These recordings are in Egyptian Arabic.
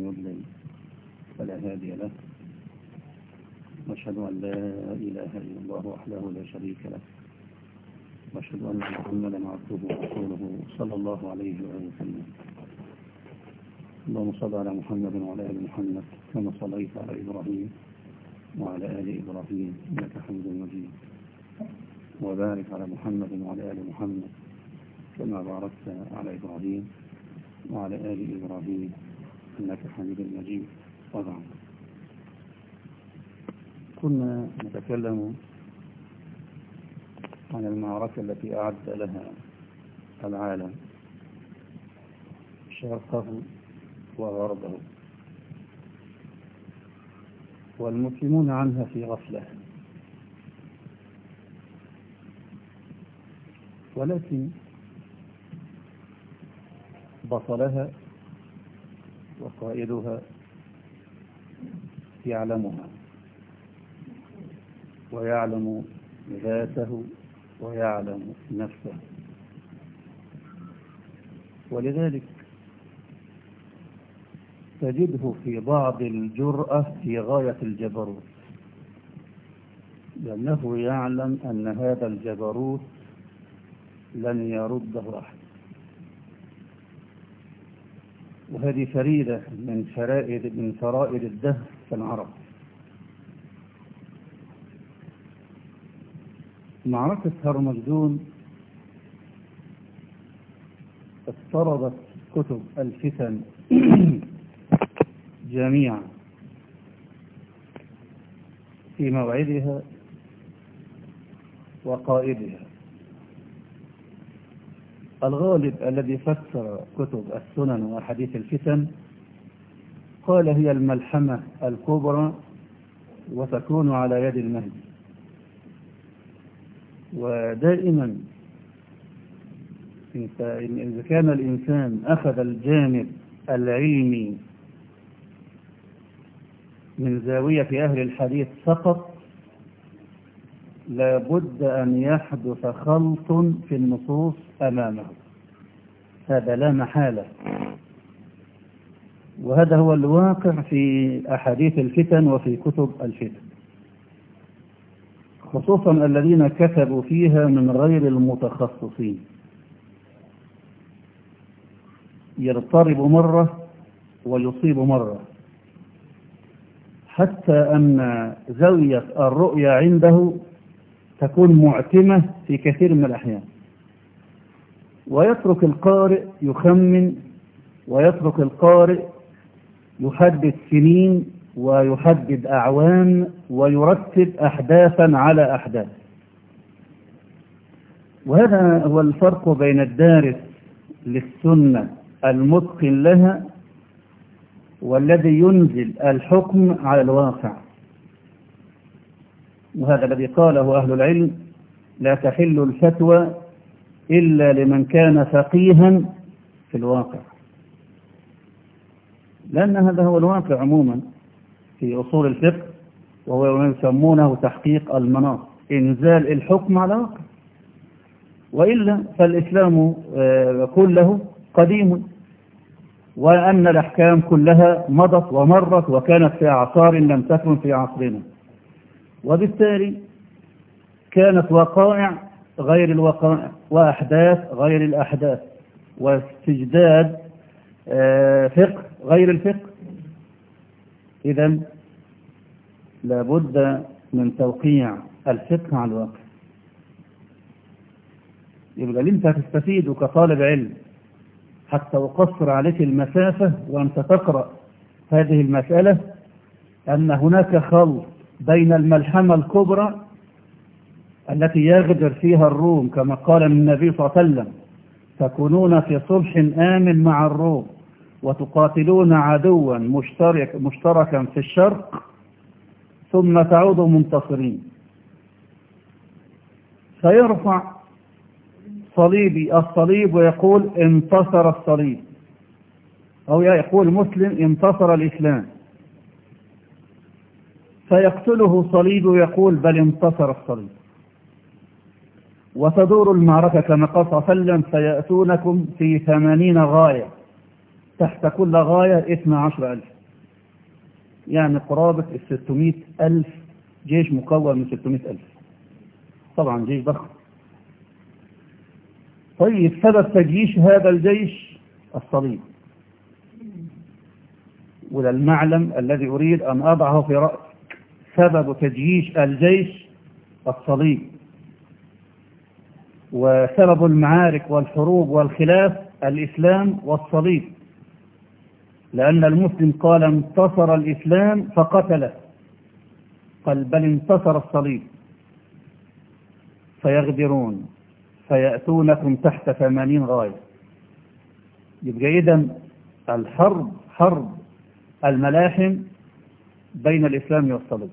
يضلل فلا هادي له واشهد ان لا اله الا الله وحده لا شريك له واشهد ان محمدا عبده ورسوله صلى الله عليه واله وسلم اللهم صل على محمد وعلى ال محمد كما صليت على ابراهيم وعلى ال ابراهيم انك حميد مجيد وبارك على محمد وعلى ال محمد كما باركت على ابراهيم وعلى ال ابراهيم انك حميد مجيد وبعد كنا نتكلم عن المعركة التي أعد لها العالم شرقه وغربه والمسلمون عنها في غفلة ولكن بطلها وقائدها يعلمها ويعلم ذاته ويعلم نفسه ولذلك تجده في بعض الجرأة في غاية الجبروت لأنه يعلم أن هذا الجبروت لن يرده أحد وهذه فريدة من فرائد من فرائد الدهر في العرب معركة هرمجدون افترضت كتب الفتن جميعا في موعدها وقائدها الغالب الذي فسر كتب السنن وحديث الفتن قال هي الملحمة الكبرى وتكون على يد المهدي ودائما إذا كان الإنسان أخذ الجانب العلمي من زاوية أهل الحديث فقط لابد أن يحدث خلط في النصوص أمامه هذا لا محالة وهذا هو الواقع في أحاديث الفتن وفي كتب الفتن خصوصا الذين كتبوا فيها من غير المتخصصين يضطرب مرة ويصيب مرة حتى أن زاوية الرؤية عنده تكون معتمة في كثير من الأحيان ويترك القارئ يخمن ويترك القارئ يحدد سنين ويحدد أعوام ويرتب أحداثا على أحداث وهذا هو الفرق بين الدارس للسنة المتقن لها والذي ينزل الحكم على الواقع وهذا الذي قاله أهل العلم لا تحل الفتوى إلا لمن كان فقيها في الواقع لأن هذا هو الواقع عموما في أصول الفقه وهو ما يسمونه تحقيق المناط إنزال الحكم على واقع وإلا فالإسلام كله قديم وأن الأحكام كلها مضت ومرت وكانت في أعصار لم تكن في عصرنا وبالتالي كانت وقائع غير الوقائع وأحداث غير الأحداث واستجداد فقه غير الفقه إذا لابد من توقيع الفقه على الواقع يبقى اللي انت هتستفيده كطالب علم حتى أقصر عليك المسافة وأنت تقرأ هذه المسألة أن هناك خلط بين الملحمة الكبرى التي يغدر فيها الروم كما قال النبي صلى الله عليه وسلم تكونون في صلح آمن مع الروم وتقاتلون عدوا مشترك مشتركا في الشرق ثم تعودوا منتصرين فيرفع صليبي الصليب ويقول انتصر الصليب أو يقول مسلم انتصر الإسلام فيقتله صليب ويقول بل انتصر الصليب وتدور المعركة كما قال صلى الله عليه وسلم سيأتونكم في ثمانين غاية تحت كل غاية اثنى عشر ألف يعني قرابة الستمائة ألف جيش مكون من ستمائة ألف طبعا جيش ضخم طيب سبب تجيش هذا الجيش الصليب وده المعلم الذي أريد أن أضعه في رأس سبب تجيش الجيش الصليب وسبب المعارك والحروب والخلاف الإسلام والصليب لأن المسلم قال انتصر الإسلام فقتله قال بل انتصر الصليب فيغدرون فيأتونكم تحت ثمانين غاية يبقى إذن الحرب حرب الملاحم بين الإسلام والصليب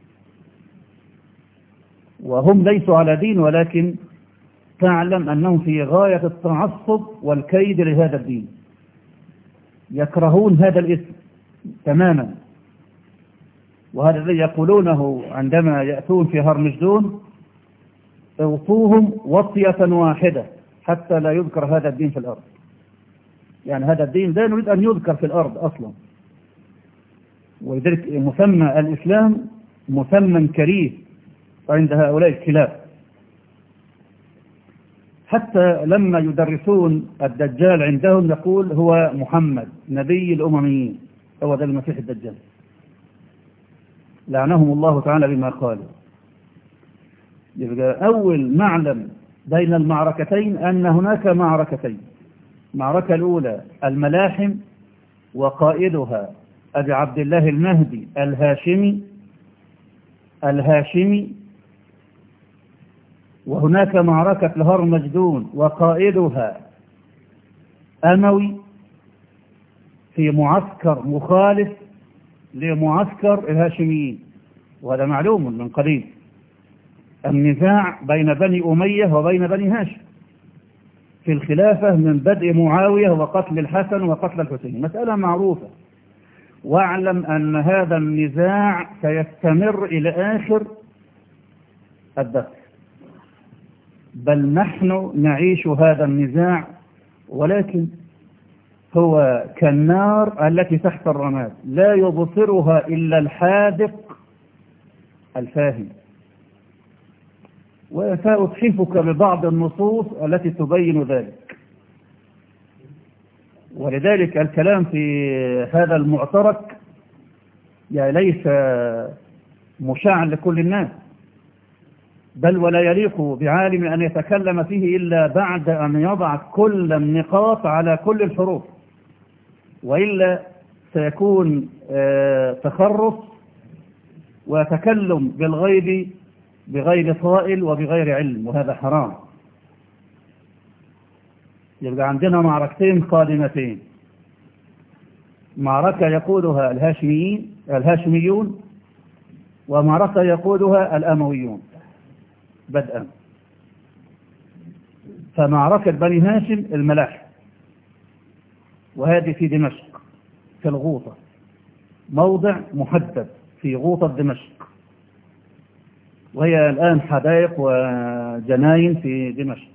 وهم ليسوا على دين ولكن تعلم أنهم في غاية التعصب والكيد لهذا الدين يكرهون هذا الاسم تماما وهذا الذي يقولونه عندما يأتون في هرمجدون اوصوهم وصية واحدة حتى لا يذكر هذا الدين في الأرض يعني هذا الدين لا نريد أن يذكر في الأرض أصلا ولذلك مسمى الإسلام مسمى كريه عند هؤلاء الكلاب حتى لما يدرسون الدجال عندهم يقول هو محمد نبي الأمميين هو ذا المسيح الدجال لعنهم الله تعالى بما قالوا يبقى أول معلم بين المعركتين أن هناك معركتين المعركة الأولى الملاحم وقائدها أبي عبد الله المهدي الهاشمي الهاشمي وهناك معركة الهر مجدون وقائدها أموي في معسكر مخالف لمعسكر الهاشميين وهذا معلوم من قليل النزاع بين بني أمية وبين بني هاشم في الخلافة من بدء معاوية وقتل الحسن وقتل الحسين مسألة معروفة واعلم أن هذا النزاع سيستمر إلى آخر الدهر بل نحن نعيش هذا النزاع ولكن هو كالنار التي تحت الرماد لا يبصرها إلا الحاذق الفاهم وسأتحفك ببعض النصوص التي تبين ذلك ولذلك الكلام في هذا المعترك يعني ليس مشاعا لكل الناس بل ولا يليق بعالم أن يتكلم فيه إلا بعد أن يضع كل النقاط على كل الحروف وإلا سيكون تخرص وتكلم بالغيب بغير طائل وبغير علم وهذا حرام يبقى عندنا معركتين قادمتين معركة يقودها الهاشميين الهاشميون ومعركة يقودها الأمويون بدءا فمعركة بني هاشم الملاحم وهذه في دمشق في الغوطة موضع محدد في غوطة دمشق وهي الآن حدائق وجناين في دمشق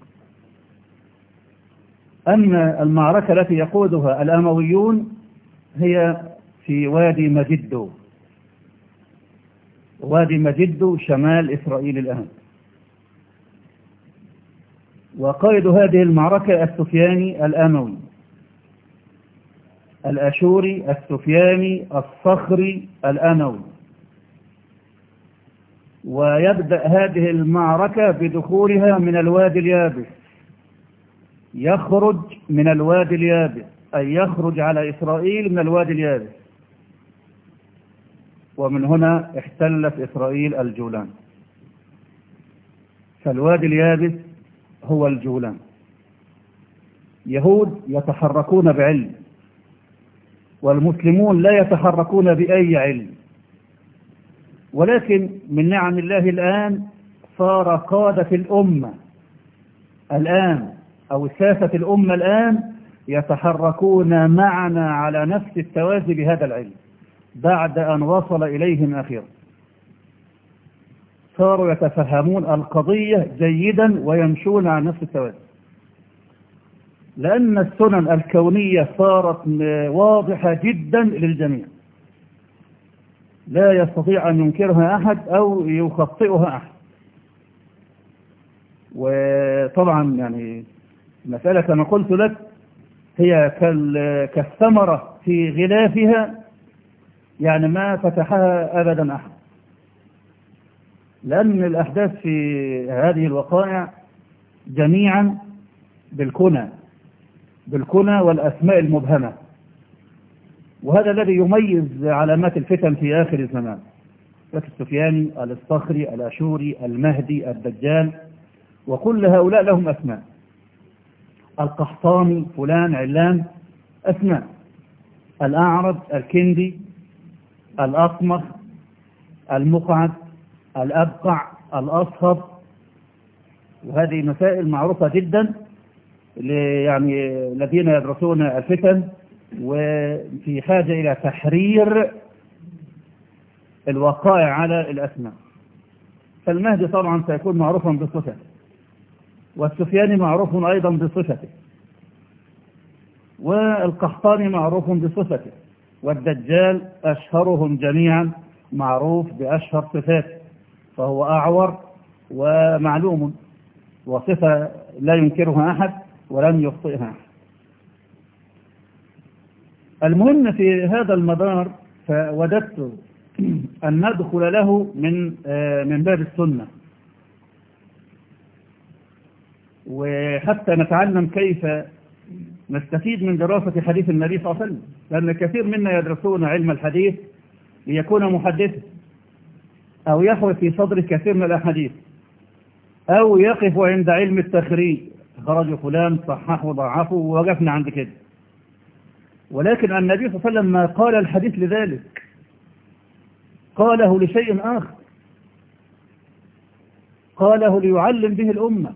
أما المعركة التي يقودها الأمويون هي في وادي مجدو وادي مجدو شمال إسرائيل الآن وقائد هذه المعركة السفياني الأموي الأشوري السفياني الصخري الأموي ويبدأ هذه المعركة بدخولها من الوادي اليابس يخرج من الوادي اليابس أي يخرج على إسرائيل من الوادي اليابس ومن هنا احتلت إسرائيل الجولان فالوادي اليابس هو الجولان يهود يتحركون بعلم والمسلمون لا يتحركون بأي علم ولكن من نعم الله الآن صار قادة الأمة الآن أو ساسة الأمة الآن يتحركون معنا على نفس التوازي بهذا العلم بعد أن وصل إليهم أخيرا صاروا يتفهمون القضية جيدا ويمشون على نفس التوازي لأن السنن الكونية صارت واضحة جدا للجميع لا يستطيع أن ينكرها أحد أو يخطئها أحد وطبعا يعني المسألة كما قلت لك هي كالثمرة في غلافها يعني ما فتحها أبدا أحد لأن الأحداث في هذه الوقائع جميعا بالكنى بالكنى والأسماء المبهمة وهذا الذي يميز علامات الفتن في آخر الزمان فتح السفياني الاسطخري الأشوري المهدي الدجال وكل هؤلاء لهم أسماء القحطاني فلان علان أسماء الأعرج الكندي الأصمخ المقعد الأبقع الأصهب وهذه مسائل معروفة جدا يعني الذين يدرسون الفتن وفي حاجة إلى تحرير الوقائع على الأسماء فالمهدي طبعا سيكون معروفا بصفته والسفياني معروف أيضا بصفته والقحطاني معروف بصفته والدجال أشهرهم جميعا معروف بأشهر صفاته فهو أعور ومعلوم وصفة لا ينكرها أحد ولن يخطئها أحد المهم في هذا المدار فوددت أن ندخل له من من باب السنة وحتى نتعلم كيف نستفيد من دراسة حديث النبي صلى الله عليه وسلم لأن كثير منا يدرسون علم الحديث ليكون محدثا أو يحوي في صدره كثير من الأحاديث أو يقف عند علم التخريج خرج فلان صححه وضعفه ووقفنا عند كده ولكن النبي صلى الله عليه وسلم ما قال الحديث لذلك قاله لشيء آخر قاله ليعلم به الأمة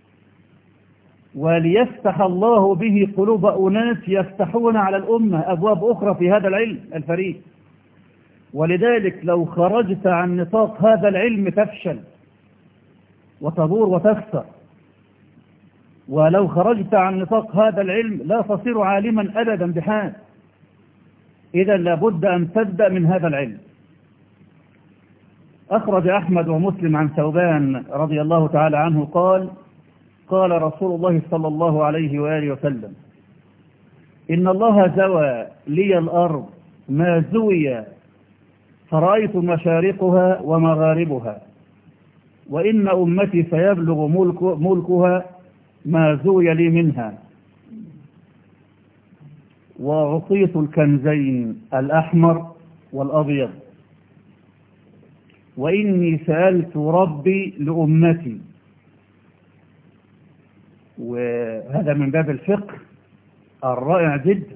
وليفتح الله به قلوب أناس يفتحون على الأمة أبواب أخرى في هذا العلم الفريد ولذلك لو خرجت عن نطاق هذا العلم تفشل وتضور وتخسر ولو خرجت عن نطاق هذا العلم لا تصير عالما أبدا بحال إذا لابد أن تبدأ من هذا العلم أخرج أحمد ومسلم عن ثوبان رضي الله تعالى عنه قال قال رسول الله صلى الله عليه وآله وسلم إن الله زوى لي الأرض ما زوي فرأيت مشارقها ومغاربها وإن أمتي سيبلغ ملك ملكها ما زوي لي منها وأعطيت الكنزين الأحمر والأبيض وإني سألت ربي لأمتي وهذا من باب الفقه الرائع جدا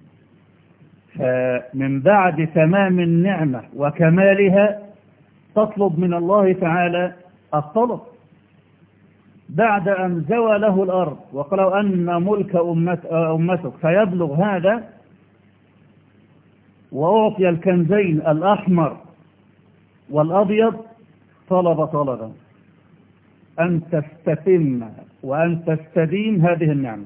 فمن بعد تمام النعمة وكمالها تطلب من الله تعالى الطلب بعد أن زوى له الأرض وقالوا أن ملك أمت أمتك فيبلغ هذا وأعطي الكنزين الأحمر والأبيض طلب طلبا أن تستتم وأن تستديم هذه النعمة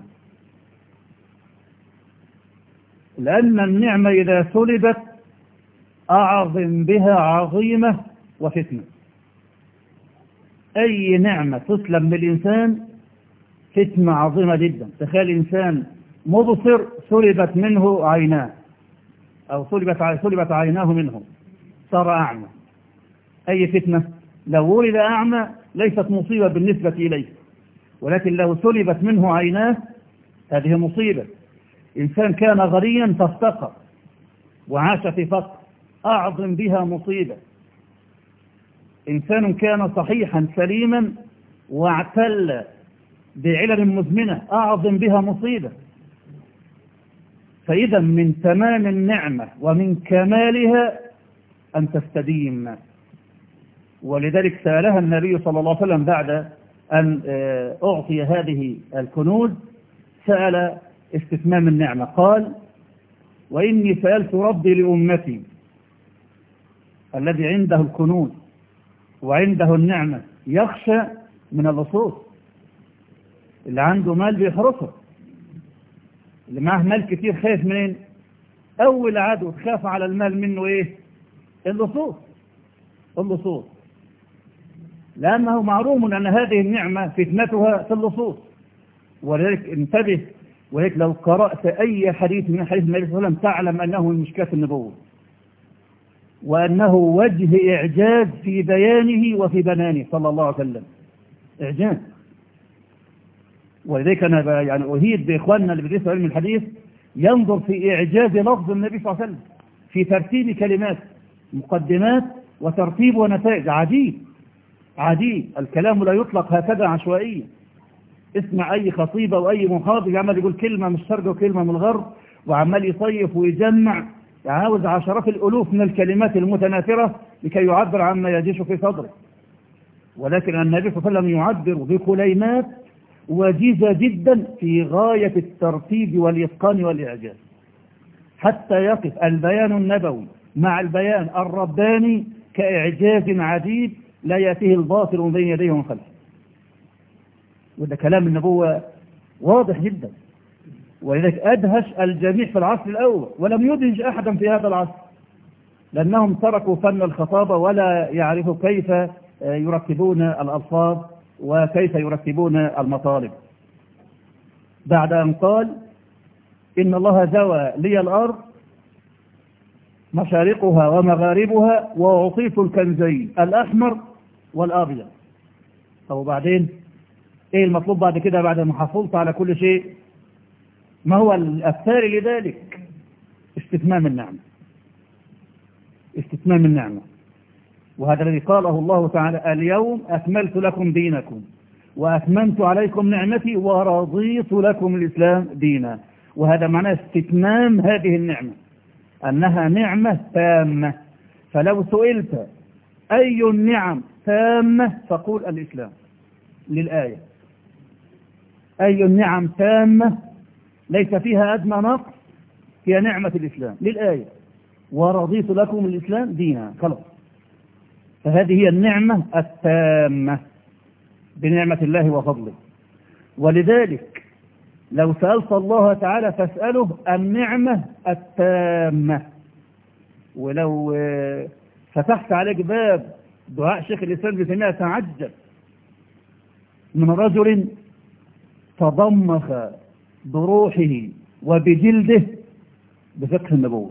لأن النعمة إذا سلبت أعظم بها عظيمة وفتنة أي نعمة تسلم من الإنسان فتنة عظيمة جدا تخيل إنسان مبصر سلبت منه عيناه أو سلبت سلبت عيناه منه صار أعمى أي فتنة لو ولد أعمى ليست مصيبة بالنسبة إليه ولكن لو سلبت منه عيناه هذه مصيبة إنسان كان غنيا فافتقر وعاش في فقر أعظم بها مصيبة إنسان كان صحيحا سليما واعتل بعلل مزمنة أعظم بها مصيبة فإذا من تمام النعمة ومن كمالها أن تستديم ولذلك سألها النبي صلى الله عليه وسلم بعد أن أعطي هذه الكنوز سأل استتمام النعمة قال وإني سألت ربي لأمتي الذي عنده الكنوز وعنده النعمة يخشى من اللصوص اللي عنده مال بيحرسه اللي معه مال كتير خايف منين أول عدو تخاف على المال منه إيه اللصوص اللصوص لأنه معروم أن هذه النعمة فتنتها في اللصوص ولذلك انتبه ولذلك لو قرأت أي حديث من حديث النبي صلى الله عليه وسلم تعلم أنه من مشكات النبوة وأنه وجه إعجاز في بيانه وفي بنانه صلى الله عليه وسلم إعجاز ولذلك أنا يعني أهيد بإخواننا اللي بيدرسوا علم الحديث ينظر في إعجاز لفظ النبي صلى الله عليه وسلم في ترتيب كلمات مقدمات وترتيب ونتائج عجيب عجيب الكلام لا يطلق هكذا عشوائيا اسمع أي خطيبة وأي محاضر عمال يقول كلمة من الشرق وكلمة من الغرب وعمال يصيف ويجمع عاوز عشرات الألوف من الكلمات المتناثرة لكي يعبر عما يجيش في صدره ولكن النبي صلى الله عليه وسلم يعبر بكليمات وجيزة جدا في غاية الترتيب والإتقان والإعجاز حتى يقف البيان النبوي مع البيان الرباني كإعجاز عجيب لا يأتيه الباطل من بين يديه ومن خلفه وده كلام النبوة واضح جدا ولذلك أدهش الجميع في العصر الأول ولم يدهش أحدا في هذا العصر لأنهم تركوا فن الخطابة ولا يعرفوا كيف يرتبون الألفاظ وكيف يرتبون المطالب بعد أن قال إن الله زوى لي الأرض مشارقها ومغاربها وأعطيت الكنزين الأحمر والأبيض أو بعدين إيه المطلوب بعد كده بعد ما حصلت على كل شيء ما هو الثاني لذلك استتمام النعمة استتمام النعمة وهذا الذي قاله الله تعالى اليوم أكملت لكم دينكم وأتممت عليكم نعمتي ورضيت لكم الإسلام دينا وهذا معناه استتمام هذه النعمة أنها نعمة تامة فلو سئلت أي النعم تامة فقول الإسلام للآية أي النعم تامة ليس فيها أدنى نقص هي نعمة الإسلام للآية ورضيت لكم الإسلام دينا خلاص فهذه هي النعمة التامة بنعمة الله وفضله ولذلك لو سألت الله تعالى فاسأله النعمة التامة ولو فتحت عليك باب دعاء شيخ الإسلام بسمية تعجب من رجل تضمخ بروحه وبجلده بفقه النبوة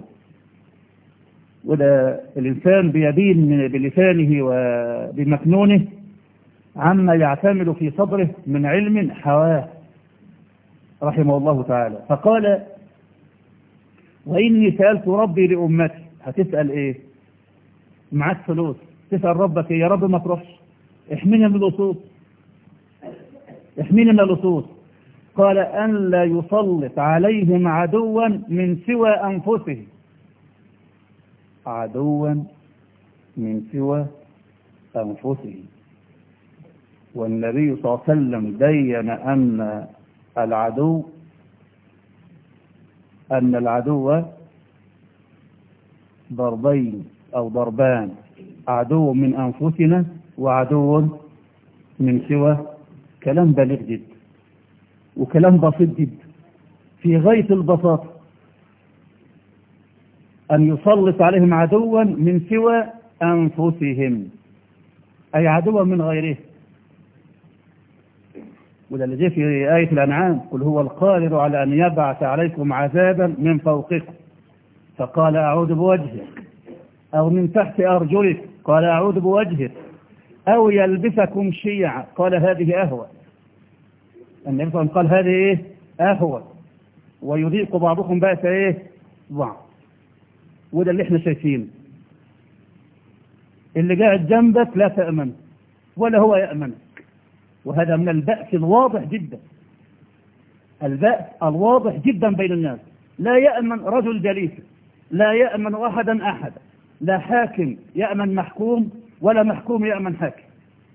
وده الإنسان بيبين بلسانه وبمكنونه عما يعتمد في صدره من علم حواه رحمه الله تعالى فقال وإني سألت ربي لأمتي هتسأل إيه معاك فلوس تسأل ربك إيه؟ يا رب ما تروحش احميني من اللصوص احميني من اللصوص قال أن لا يسلط عليهم عدوا من سوى أنفسهم عدوا من سوى أنفسهم والنبي صلى الله عليه وسلم بين أن العدو أن العدو ضربين أو ضربان عدو من أنفسنا وعدو من سوى كلام بليغ جدا وكلام بسيط جدا في غاية البساطة أن يسلط عليهم عدوا من سوى أنفسهم أي عدوا من غيرهم وده اللي جه في آية الأنعام قل هو القادر على أن يبعث عليكم عذابا من فوقكم فقال أعوذ بوجهك أو من تحت أرجلك قال أعوذ بوجهك أو يلبسكم شيعا قال هذه أهوى النبي صلى الله عليه وسلم قال هذه إيه أهوى ويذيق بعضكم بأس إيه بعض وده اللي احنا شايفينه اللي قاعد جنبك لا تأمن ولا هو يأمنك وهذا من البأس الواضح جدا البأس الواضح جدا بين الناس لا يأمن رجل جليسه لا يأمن أحدا أحدا لا حاكم يأمن محكوم ولا محكوم يأمن حاكم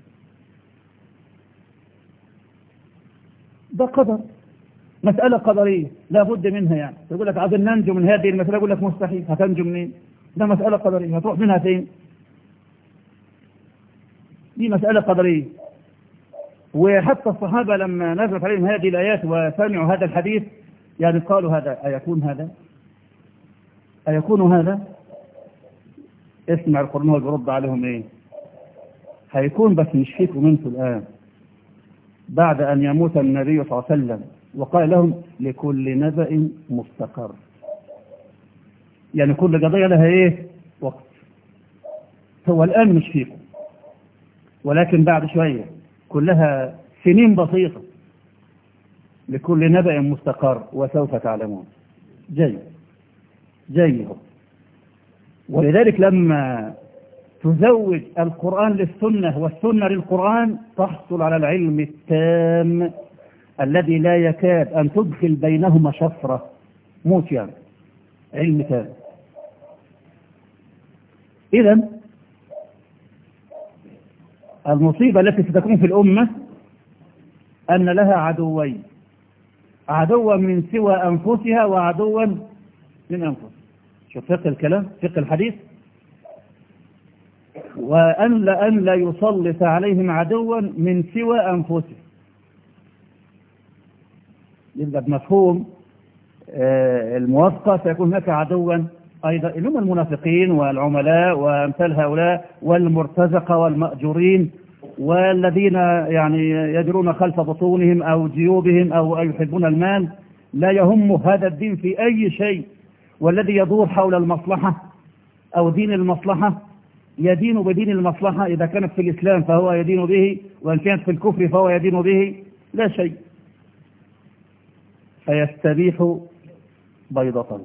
ده قدر مسألة قدرية لا بد منها يعني يقول لك عايزين ننجو من هذه المسألة يقول لك مستحيل هتنجو منين ده مسألة قدرية هتروح منها فين دي مسألة قدرية وحتى الصحابة لما نزلت عليهم هذه الآيات وسمعوا هذا الحديث يعني قالوا هذا أيكون هذا أيكون هذا اسمع القرآن هو بيرد عليهم ايه هيكون بس مش فيكم انتوا الآن بعد أن يموت النبي صلى الله عليه وسلم وقال لهم لكل نبأ مستقر يعني كل قضية لها ايه وقت هو الآن مش فيكم ولكن بعد شوية كلها سنين بسيطة لكل نبأ مستقر وسوف تعلمون جيد جيد ولذلك لما تزوج القرآن للسنة والسنة للقرآن تحصل على العلم التام الذي لا يكاد أن تدخل بينهما شفرة موت يعني علم تام إذا المصيبة التي ستكون في الأمة أن لها عدوين عدوا من سوى أنفسها وعدوا من أنفسها شوف فقه الكلام فقه الحديث وأن لا, أن لا يسلط عليهم عدوا من سوى أنفسهم يبقى بمفهوم الموافقة سيكون هناك عدوا أيضا اللي هم المنافقين والعملاء وأمثال هؤلاء والمرتزقة والمأجورين والذين يعني يجرون خلف بطونهم أو جيوبهم أو يحبون المال لا يهم هذا الدين في أي شيء والذي يدور حول المصلحة أو دين المصلحة يدين بدين المصلحة إذا كانت في الإسلام فهو يدين به وإن كانت في الكفر فهو يدين به لا شيء فيستبيح بيضة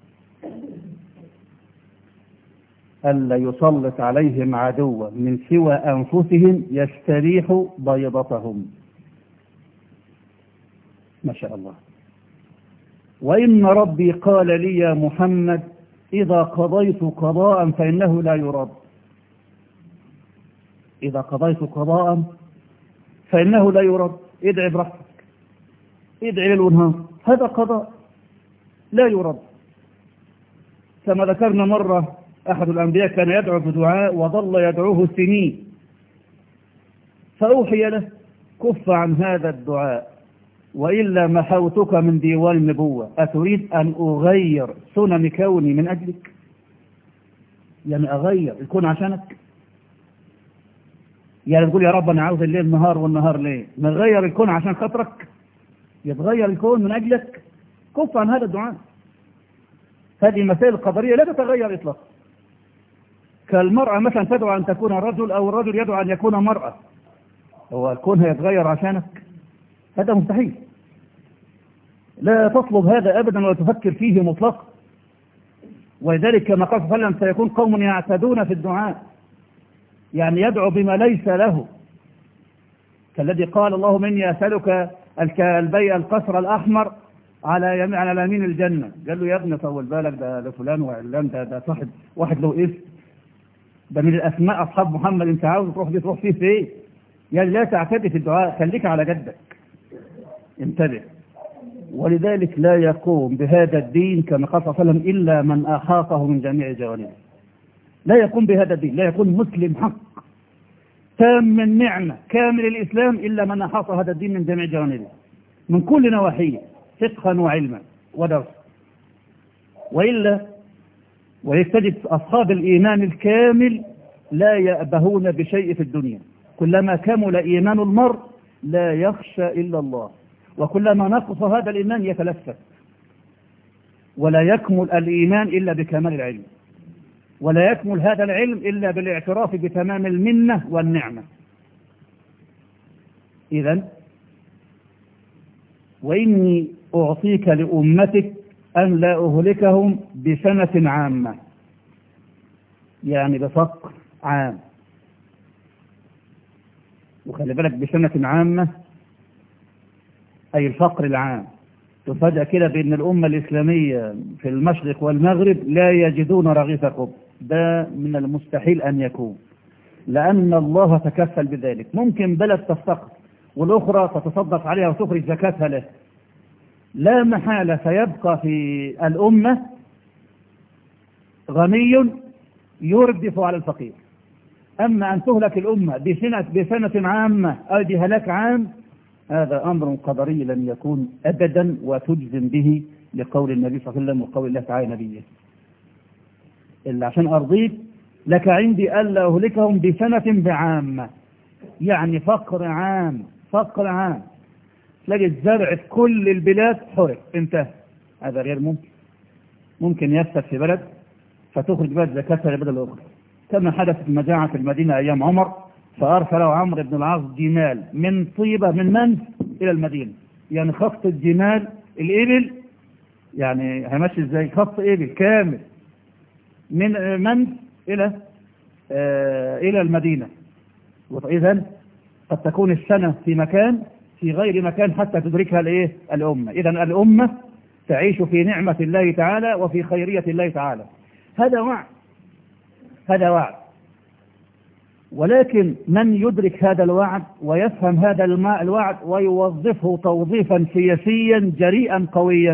ألا يسلط عليهم عدوا من سوى أنفسهم يستريح بيضتهم ما شاء الله وإن ربي قال لي يا محمد إذا قضيت قضاء فإنه لا يرد إذا قضيت قضاء فإنه لا يرد ادعي براحتك ادعي للونهار هذا قضاء لا يرد كما ذكرنا مرة أحد الأنبياء كان يدعو بدعاء وظل يدعوه سنين فأوحي له كف عن هذا الدعاء وإلا محوتك من ديوان النبوة أتريد أن أغير سنن كوني من أجلك يعني أغير الكون عشانك يعني تقول يا رب أنا عاوز الليل نهار والنهار ليه نغير الكون عشان خاطرك يتغير الكون من أجلك كف عن هذا الدعاء هذه المسائل القدرية لا تتغير إطلاقا كالمرأة مثلا تدعو أن تكون رجل أو الرجل يدعو أن يكون مرأة هو الكون هيتغير عشانك هذا مستحيل لا تطلب هذا أبدا ولا تفكر فيه مطلقا ولذلك كما قال صلى الله عليه وسلم سيكون قوم يعتدون في الدعاء يعني يدعو بما ليس له كالذي قال اللهم إني أسألك البيع القصر الأحمر على يمين على يمين الجنة قال له يا ابني طول بالك ده لفلان وعلان ده ده صاحب واحد له اسم ده من الأسماء أصحاب محمد أنت عاوز تروح دي تروح فيه في إيه؟ يعني لا تعتدي في الدعاء خليك على جدك انتبه ولذلك لا يقوم بهذا الدين كما قال صلى الله عليه وسلم إلا من أحاطه من جميع جوانبه لا يقوم بهذا الدين لا يكون مسلم حق تام النعمة كامل الإسلام إلا من أحاط هذا الدين من جميع جوانبه من كل نواحيه فقها وعلما ودرس وإلا ويستجد أصحاب الإيمان الكامل لا يأبهون بشيء في الدنيا كلما كمل إيمان المرء لا يخشى إلا الله وكلما نقص هذا الإيمان يتلفت ولا يكمل الإيمان إلا بكمال العلم ولا يكمل هذا العلم إلا بالاعتراف بتمام المنة والنعمة إذا وإني أعطيك لأمتك أن لا أهلكهم بسنة عامة يعني بفقر عام وخلي بالك بسنة عامة أي الفقر العام تفاجأ كده بأن الأمة الإسلامية في المشرق والمغرب لا يجدون رغيف قب ده من المستحيل أن يكون لأن الله تكفل بذلك ممكن بلد تفتقر والأخرى تتصدق عليها وتخرج زكاتها له لا محالة سيبقى في الأمة غني يردف على الفقير أما أن تهلك الأمة بسنة, بسنة عامة أو بهلاك عام هذا أمر قدري لن يكون أبدا وتجزم به لقول النبي صلى الله عليه وسلم وقول الله تعالى نبيه إلا عشان أرضيك لك عندي ألا أهلكهم بسنة بعامة يعني فقر عام فقر عام تلاقي الزرع في كل البلاد حرق انتهى هذا غير ممكن ممكن يفسد في بلد فتخرج بلد زكاتها لبلد الأخرى كما حدثت المجاعة في المدينة أيام عمر فأرسل عمرو بن العاص جمال من طيبة من منف إلى المدينة يعني خط الجمال الإبل يعني هيمشي ازاي خط إبل كامل من منف إلى آه إلى المدينة وإذا قد تكون السنة في مكان في غير مكان حتى تدركها الايه الأمة إذا الأمة تعيش في نعمة الله تعالى وفي خيرية الله تعالى هذا وعد هذا وعد ولكن من يدرك هذا الوعد ويفهم هذا الوعد ويوظفه توظيفا سياسيا جريئا قويا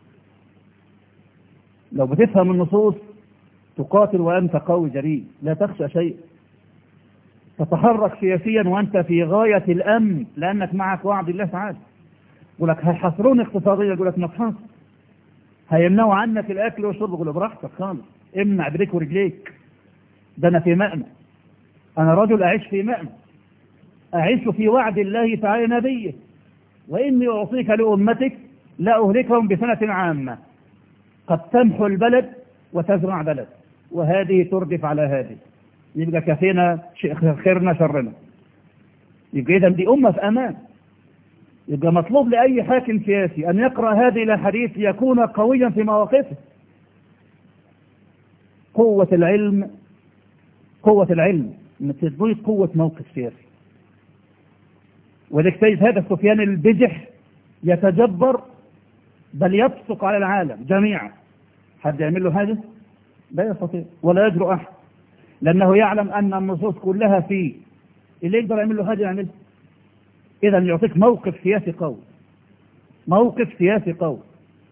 لو بتفهم النصوص تقاتل وأنت قوي جريء لا تخشى شيء تتحرك سياسيا وأنت في غاية الأمن لأنك معك وعد الله تعالى يقول لك هيحصرون اقتصاديا يقول لك ما تحصر هيمنعوا عنك الأكل والشرب يقول براحتك خالص امنع بريك ورجليك ده أنا في مأمن أنا رجل أعيش في مأمن أعيش في وعد الله تعالى نبيه وإني أعطيك لأمتك لا أهلكهم بسنة عامة قد تمحو البلد وتزرع بلد وهذه تردف على هذه يبقى كفينا خيرنا شرنا يبقى إذا دي أمة في أمان يبقى مطلوب لأي حاكم سياسي أن يقرأ هذه الأحاديث يكون قويا في مواقفه قوة العلم قوة العلم تضيف قوة موقف سياسي ولذلك تجد هذا سفيان البجح يتجبر بل يبصق على العالم جميعا حد يعمل له حاجة لا يستطيع ولا يجرؤ أحد لأنه يعلم أن النصوص كلها فيه اللي يقدر يعمل له حاجة يعملها إذا يعطيك موقف سياسي قوي موقف سياسي قوي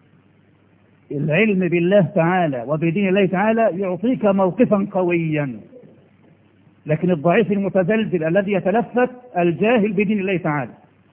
العلم بالله تعالى وبدين الله تعالى يعطيك موقفا قويا لكن الضعيف المتزلزل الذي يتلفت الجاهل بدين الله تعالى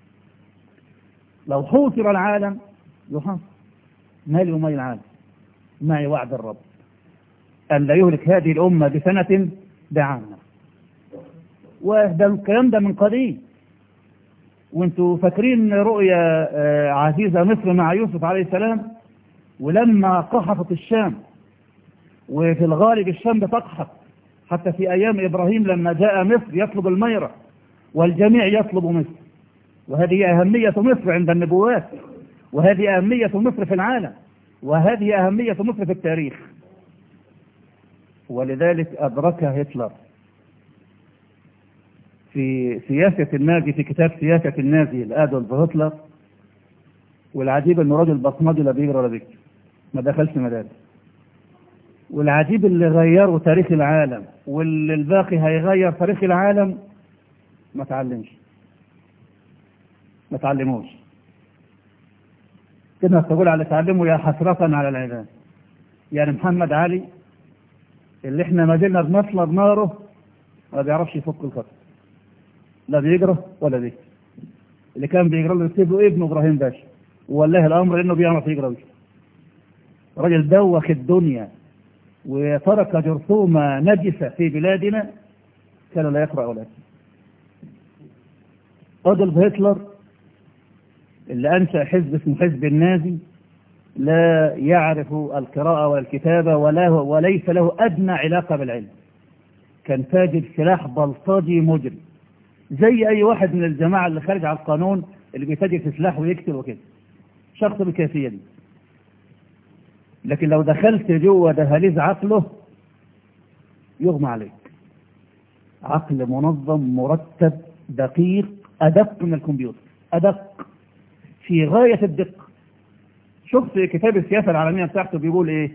لو حوصر العالم يحاصر مالي ومال العالم معي وعد الرب أن لا يهلك هذه الأمة بسنة بعامة وده الكلام ده من قديم وانتوا فاكرين رؤيا عزيزة مصر مع يوسف عليه السلام ولما قحطت الشام وفي الغالب الشام بتقحط حتى في أيام إبراهيم لما جاء مصر يطلب الميرة والجميع يطلب مصر وهذه أهمية مصر عند النبوات وهذه أهمية مصر في العالم وهذه أهمية مصر في التاريخ ولذلك أدركها هتلر في سياسة النازي في كتاب سياسة النازي لأدولف هتلر والعجيب انه راجل بصمجي لا بيجري ولا بيكتب ما دخلش مدارس والعجيب اللي غيروا تاريخ العالم واللي الباقي هيغير تاريخ العالم ما تعلمش ما تعلموش كده تقول على تعلمه يا حسرة على العباد يعني محمد علي اللي احنا ما زلنا بنطلب ناره ما بيعرفش يفك الخط لا بيجرى ولا بيكتب اللي كان بيجرى له يكتب له ابنه ابراهيم باشا والله الامر انه بيعرف يجرى ويكتب راجل دوخ الدنيا وترك جرثومة نجسة في بلادنا كان لا يقرأ ولا يكتب أدولف هتلر اللي أنشأ حزب اسمه حزب النازي لا يعرف القراءة والكتابة ولا وليس له أدنى علاقة بالعلم كان تاجر سلاح بلطجي مجرم زي أي واحد من الجماعة اللي خارج على القانون اللي بيتاجر في سلاح ويكتب وكده شخص بالكيفية دي لكن لو دخلت جوه دهاليز عقله يغمى عليك عقل منظم مرتب دقيق أدق من الكمبيوتر أدق في غاية الدقة شوف في كتاب السياسة العالمية بتاعته بيقول ايه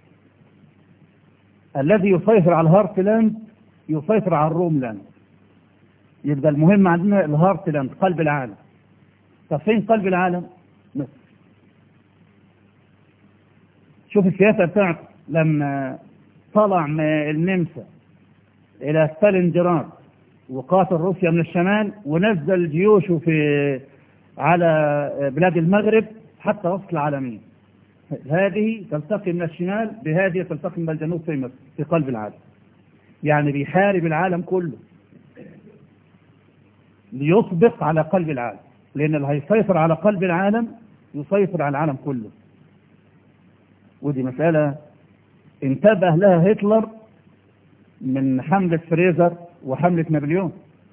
الذي يسيطر على الهارتلاند يسيطر على الروملاند يبقى المهم عندنا الهارتلاند قلب العالم طب فين قلب العالم مصر شوف السياسة بتاعته لما طلع من النمسا إلى ستالينجراد وقاتل روسيا من الشمال ونزل جيوشه في على بلاد المغرب حتى وصل العالمين هذه تلتقي من الشمال بهذه تلتقي من الجنوب في مصر في قلب العالم يعني بيحارب العالم كله ليطبق على قلب العالم لأن اللي هيسيطر على قلب العالم يسيطر على العالم كله ودي مسألة انتبه لها هتلر من حملة فريزر وحملة نابليون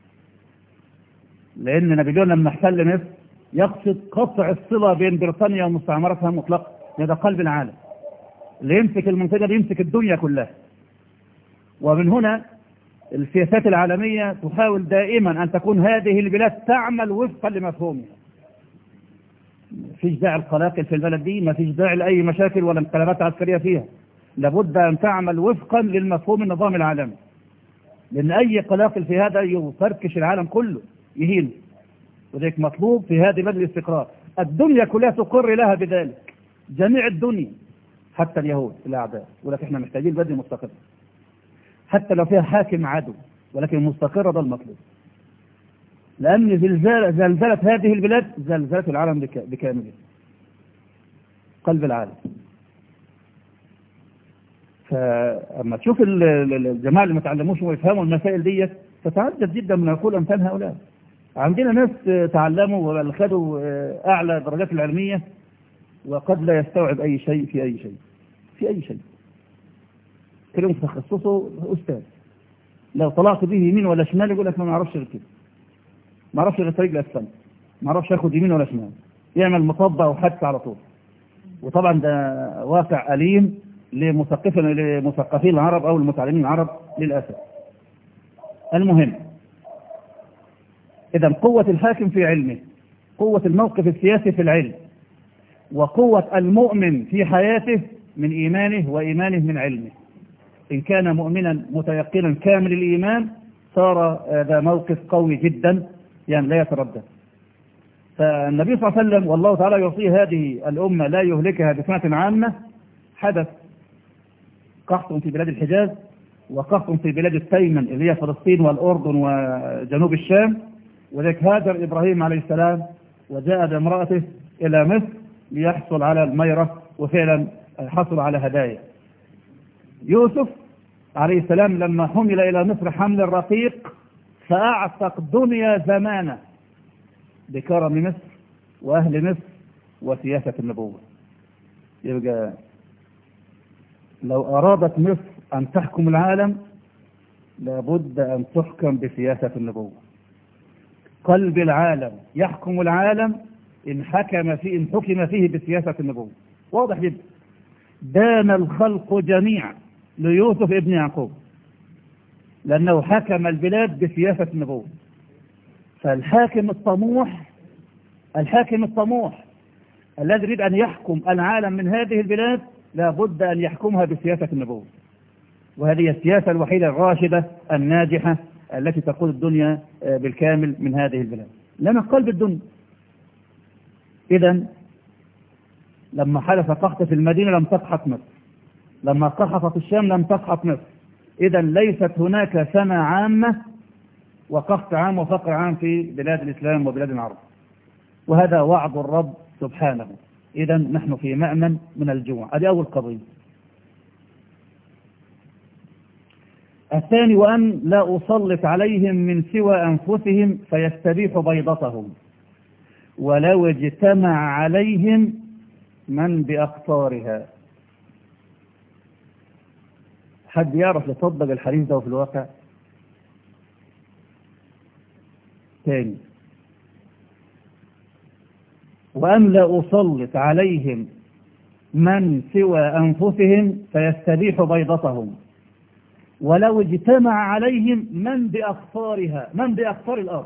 لأن نابليون لما احتل مصر يقصد قطع الصلة بين بريطانيا ومستعمرتها مطلقا هذا قلب العالم اللي يمسك المنتجة يمسك الدنيا كلها ومن هنا السياسات العالمية تحاول دائما أن تكون هذه البلاد تعمل وفقا لمفهومها فيش داعي القلاقل في البلد دي ما فيش داعي لأي مشاكل ولا انقلابات عسكرية فيها لابد أن تعمل وفقا للمفهوم النظام العالمي لأن أي قلاقل في هذا يفركش العالم كله يهين وذلك مطلوب في هذه بلد الاستقرار الدنيا كلها تقر لها بذلك جميع الدنيا حتى اليهود الأعداء ولكن احنا محتاجين بلد مستقرة حتى لو فيها حاكم عدو ولكن مستقرة ده المطلوب لأن زلزال زلزلة هذه البلاد زلزلة العالم بكامله قلب العالم فأما تشوف الجماعة اللي ما تعلموش ويفهموا المسائل دي تتعجب جدا من عقول أمثال هؤلاء عندنا ناس تعلموا وخدوا أعلى الدرجات العلمية وقد لا يستوعب أي شيء في أي شيء في أي شيء كلهم تخصصه أستاذ لو طلعت به يمين ولا شمال يقول لك ما نعرفش غير كده ما اعرفش غير طريق الاسفل ما اعرفش اخد يمين ولا شمال يعمل مطبع وحدث على طول وطبعا ده واقع أليم لمثقفين لمثقفين العرب أو المتعلمين العرب للأسف المهم إذا قوة الحاكم في علمه قوة الموقف السياسي في العلم وقوة المؤمن في حياته من إيمانه وإيمانه من علمه إن كان مؤمنا متيقنا كامل الإيمان صار ذا موقف قوي جدا يعني لا يتردد فالنبي صلى الله عليه وسلم والله تعالى يعطي هذه الأمة لا يهلكها بسنة عامة حدث قحط في بلاد الحجاز وقحط في بلاد التيمن اللي هي فلسطين والأردن وجنوب الشام وذلك هاجر إبراهيم عليه السلام وجاء بامرأته إلى مصر ليحصل على الميرة وفعلا حصل على هدايا يوسف عليه السلام لما حمل إلى مصر حمل الرقيق فأعتق دنيا زمانه بكرم مصر وأهل مصر وسياسة النبوة يبقى لو أرادت مصر أن تحكم العالم لابد أن تحكم بسياسة النبوة قلب العالم يحكم العالم إن حكم فيه إن حكم فيه بسياسة النبوة واضح جدا دان الخلق جميعا ليوسف ابن يعقوب لأنه حكم البلاد بسياسة النبوة فالحاكم الطموح الحاكم الطموح الذي يريد أن يحكم العالم من هذه البلاد لابد أن يحكمها بسياسة النبوة وهذه السياسة الوحيدة الراشدة الناجحة التي تقود الدنيا بالكامل من هذه البلاد لنا قلب الدنيا إذا لما حدث قحط في المدينة لم تقحط مصر لما قحطت الشام لم تقحط مصر إذا ليست هناك سنة عامة وقحط عام وفقر عام في بلاد الإسلام وبلاد العرب وهذا وعد الرب سبحانه إذا نحن في مأمن من الجوع هذه أول قضية الثاني وأن لا أسلط عليهم من سوى أنفسهم فيستبيح بيضتهم ولو اجتمع عليهم من بأقطارها حد يعرف يطبق الحديث ده في الواقع تاني وأن لا أسلط عليهم من سوى أنفسهم فيستبيح بيضتهم ولو اجتمع عليهم من بأقطارها من بأقطار الأرض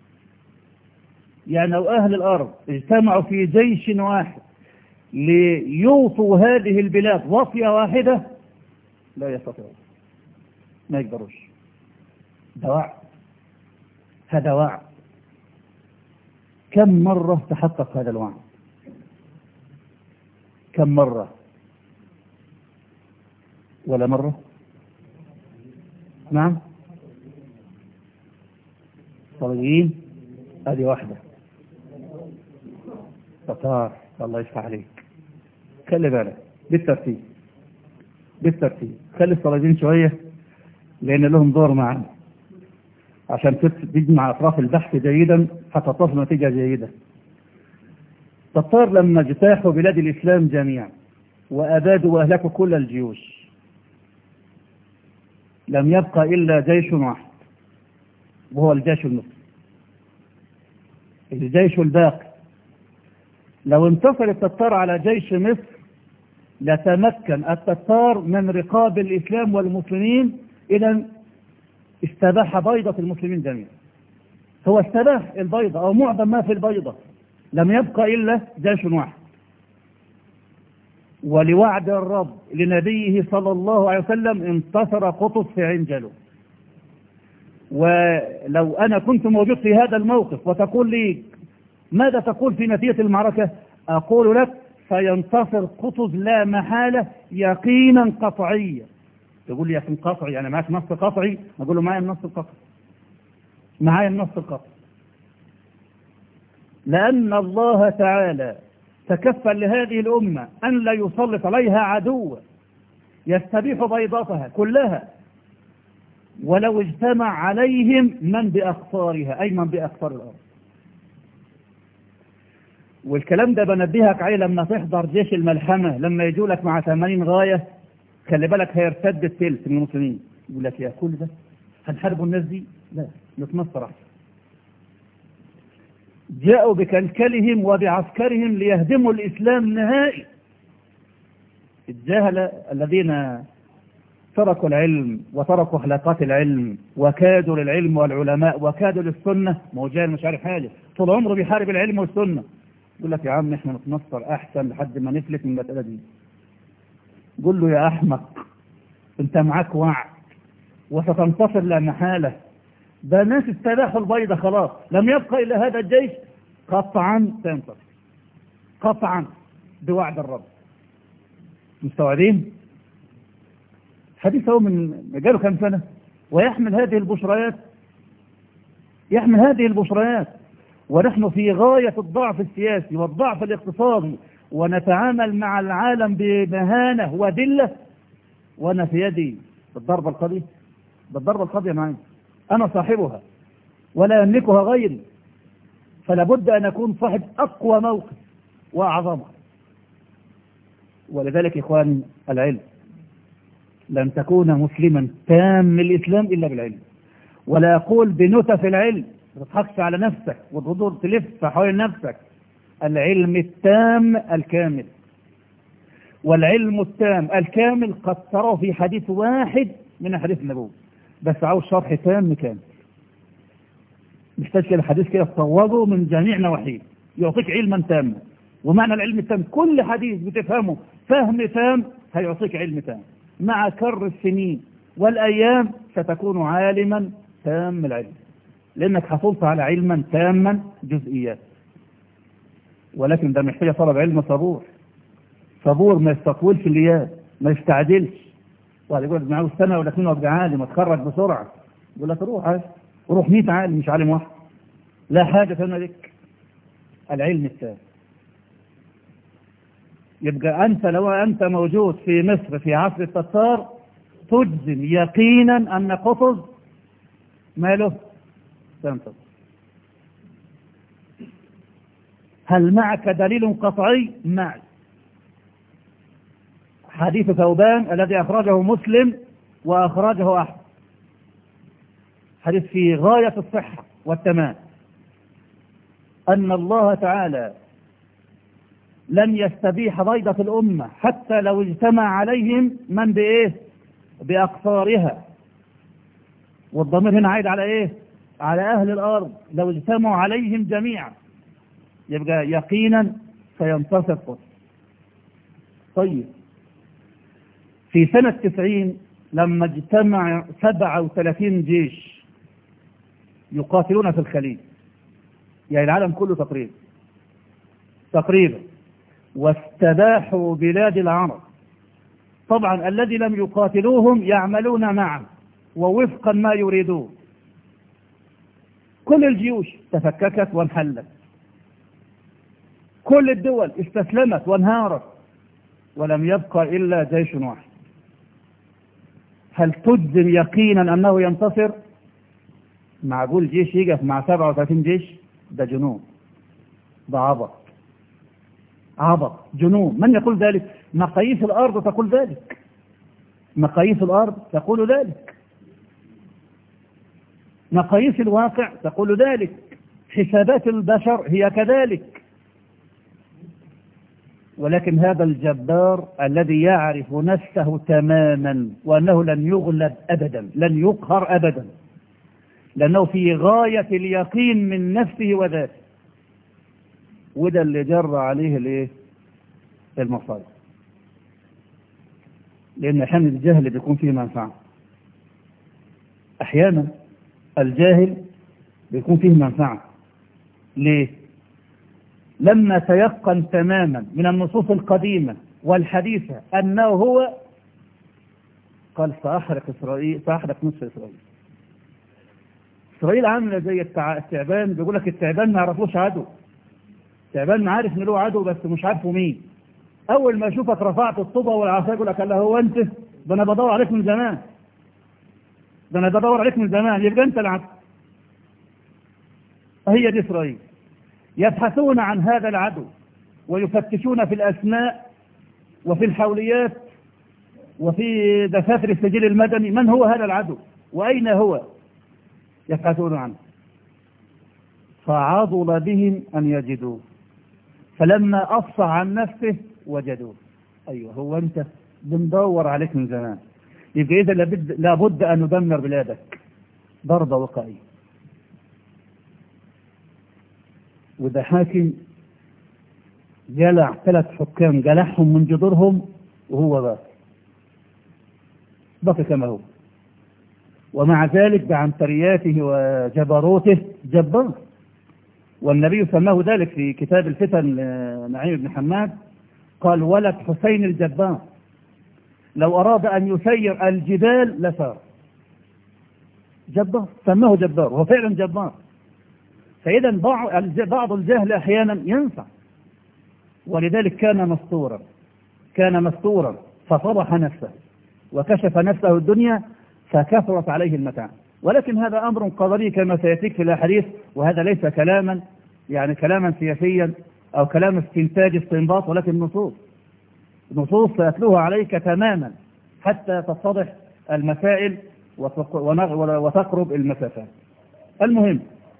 يعني لو أهل الأرض اجتمعوا في جيش واحد ليوصوا هذه البلاد وصية واحدة لا يستطيعون ما يقدروش ده وعد هذا وعد كم مرة تحقق هذا الوعد كم مرة ولا مرة نعم صليين هذه واحدة تطار الله يفتح عليك خلي بالك بالترتيب بالترتيب خلي الصليبين شوية لأن لهم دور معنا عشان تجمع أطراف البحث جيدا حتى تصل نتيجة جيدة تطار لما اجتاحوا بلاد الإسلام جميعا وأبادوا وأهلكوا كل الجيوش لم يبقى إلا جيش واحد وهو الجيش المسلم الجيش الباقي لو انتصر التتار على جيش مصر لتمكن التتار من رقاب الإسلام والمسلمين إذا استباح بيضة المسلمين جميعا هو استباح البيضة أو معظم ما في البيضة لم يبقى إلا جيش واحد ولوعد الرب لنبيه صلى الله عليه وسلم انتصر قطز في عين جلو ولو أنا كنت موجود في هذا الموقف وتقول لي ماذا تقول في نتيجة المعركة أقول لك سينتصر قطز لا محالة يقينا قطعيا تقول لي يقين قطعي يعني معاك نص قطعي أقول له معايا النص القطعي معايا النص القطعي لأن الله تعالى تكفل لهذه الأمة أن لا يسلط عليها عدوا يستبيح بيضتها كلها ولو اجتمع عليهم من بأقطارها أي من بأقطار الأرض والكلام ده بنبهك عليه لما تحضر جيش الملحمة لما يجوا لك مع 80 غاية خلي بالك هيرتد الثلث من المسلمين يقول لك يا كل ده هنحاربوا الناس دي لا نتنصر احسن جاءوا بكلكلهم وبعسكرهم ليهدموا الإسلام نهائي الجهلة الذين تركوا العلم وتركوا حلقات العلم وكادوا للعلم والعلماء وكادوا للسنة موجال مش عارف حاجة طول عمره بيحارب العلم والسنة يقول لك يا عم احنا نتنصر احسن لحد ما نفلت من المسألة دي قول له يا احمق انت معاك وعد وستنتصر لا محالة ده ناس استباحوا البيضة خلاص لم يبقى إلا هذا الجيش قطعا سينتصر قطعا بوعد الرب مستوعبين حديث هو من جاله كم سنة ويحمل هذه البشريات يحمل هذه البشريات ونحن في غاية الضعف السياسي والضعف الاقتصادي ونتعامل مع العالم بمهانة وذلة وأنا في يدي بالضربة القاضية بالضربة القاضية معي أنا صاحبها ولا يملكها غيري فلا بد أن أكون صاحب أقوى موقف وأعظمها ولذلك إخواني العلم لن تكون مسلما تام الإسلام إلا بالعلم ولا يقول بنتف العلم ما تضحكش على نفسك وتدور تلف حول نفسك العلم التام الكامل والعلم التام الكامل قد تراه في حديث واحد من حديث النبوي بس عاوز شرح تام كامل محتاج كده حديث كده تصوره من جميع نواحيه يعطيك علما تاما ومعنى العلم التام كل حديث بتفهمه فهم تام هيعطيك علم تام مع كر السنين والأيام ستكون عالما تام العلم لأنك حصلت على علما تاما جزئيات ولكن ده محتاج طلب علم صبور صبور ما يستطولش الياس ما يستعجلش واحد يقول معه سنة ولا اثنين وابقى عالم اتخرج بسرعة يقول لك روح عايز روح 100 عالم مش عالم واحد لا حاجة لنا لك العلم التام يبقى أنت لو أنت موجود في مصر في عصر التتار تجزم يقينا أن قطز ماله سينتصر هل معك دليل قطعي معي حديث ثوبان الذي أخرجه مسلم وأخرجه أحمد حديث في غاية الصحة والتمام أن الله تعالى لن يستبيح بيضة الأمة حتى لو اجتمع عليهم من بإيه بأقصارها والضمير هنا عايد على إيه على أهل الأرض لو اجتمعوا عليهم جميعا يبقى يقينا سينتصر قدس طيب في سنة تسعين لما اجتمع سبعة وثلاثين جيش يقاتلون في الخليج يعني العالم كله تقريبا تقريبا واستباحوا بلاد العرب طبعا الذي لم يقاتلوهم يعملون معا ووفقا ما يريدون كل الجيوش تفككت وانحلت كل الدول استسلمت وانهارت ولم يبقى إلا جيش واحد هل تجزم يقينا أنه ينتصر معقول جيش يقف مع 37 جيش ده جنون ده عبط عبط جنون من يقول ذلك مقاييس الأرض تقول ذلك مقاييس الأرض تقول ذلك مقاييس الواقع تقول ذلك حسابات البشر هي كذلك ولكن هذا الجبار الذي يعرف نفسه تماما وأنه لن يغلب أبدا لن يقهر أبدا لأنه في غاية اليقين من نفسه وذاته وده اللي جر عليه الايه المصائب لأن أحيانا الجهل بيكون فيه منفعة أحيانا الجاهل بيكون فيه منفعة ليه لما تيقن تماما من النصوص القديمة والحديثة أنه هو قال سأحرق إسرائيل سأحرق نصف إسرائيل إسرائيل عاملة زي التع... التعبان بيقول لك التعبان ما يعرفوش عدو التعبان عارف إن له عدو بس مش عارفه مين أول ما يشوفك رفعت الطوبة والعصا يقول لك الله هو أنت ده أنا بدور عليك من زمان ده أنا بدور عليك من زمان يبقى أنت العدو هي دي إسرائيل يبحثون عن هذا العدو ويفتشون في الأسماء وفي الحوليات وفي دفاتر السجل المدني من هو هذا العدو وأين هو يبحثون عنه فعضل بهم أن يجدوه فلما أفصى عن نفسه وجدوه أيوه هو أنت بندور عليك من زمان يبقى إذا لابد, لابد أن ندمر بلادك ضربة وقائية وده حاكم جلع ثلاث حكام جلعهم من جذورهم وهو باقي باقي كما هو ومع ذلك بعنترياته وجبروته جبار والنبي سماه ذلك في كتاب الفتن نعيم بن حماد قال ولد حسين الجبار لو أراد أن يسير الجبال لسار جبار سماه جبار وهو فعلا جبار فإذا بعض الجهل أحيانا ينفع ولذلك كان مستورا كان مستورا ففضح نفسه وكشف نفسه الدنيا فكثرت عليه المتاع ولكن هذا أمر قدري كما سيأتيك في الأحاديث وهذا ليس كلاما يعني كلاما سياسيا أو كلام استنتاج استنباط ولكن نصوص نصوص سأتلوها عليك تماما حتى تتضح المسائل وتقرب المسافات المهم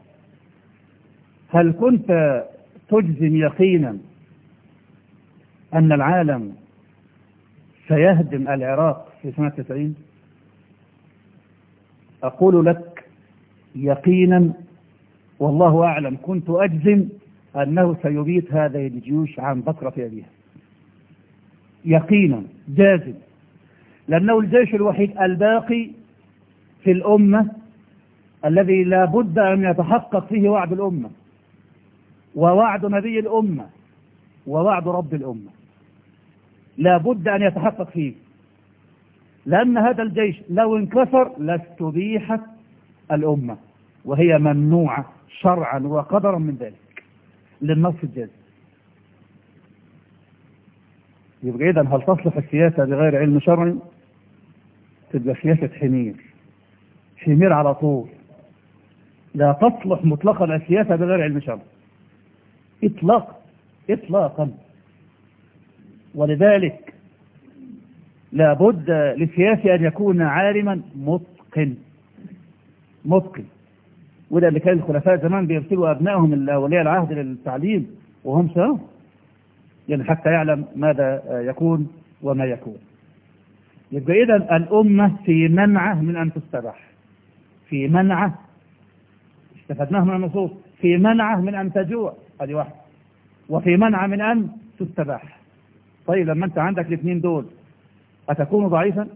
هل كنت تجزم يقينا أن العالم سيهدم العراق في سنة 90 أقول لك يقينا والله أعلم كنت أجزم أنه سيبيت هذه الجيوش عن بكرة أبيها يقينا جازم لأنه الجيش الوحيد الباقي في الأمة الذي لا بد أن يتحقق فيه وعد الأمة ووعد نبي الأمة ووعد رب الأمة لا بد أن يتحقق فيه لأن هذا الجيش لو انكسر لاستبيحت الأمة وهي ممنوعة شرعا وقدرا من ذلك للنص الجازم يبقى إذا هل تصلح السياسة بغير علم شرعي تبقى سياسة حمير حمير على طول لا تصلح مطلقا السياسة بغير علم شرعي إطلاقا إطلاقا ولذلك لابد للسياسي أن يكون عالما متقن متقن وده اللي كان الخلفاء زمان بيرسلوا أبنائهم الأولياء العهد للتعليم وهم سوا يعني حتى يعلم ماذا يكون وما يكون يبقى إذا الأمة في منعه من أن تستباح في منعه استفدناه من النصوص في منعه من أن تجوع هذه واحدة وفي منع من أن تستباح طيب لما أنت عندك الاثنين دول أتكون ضعيفا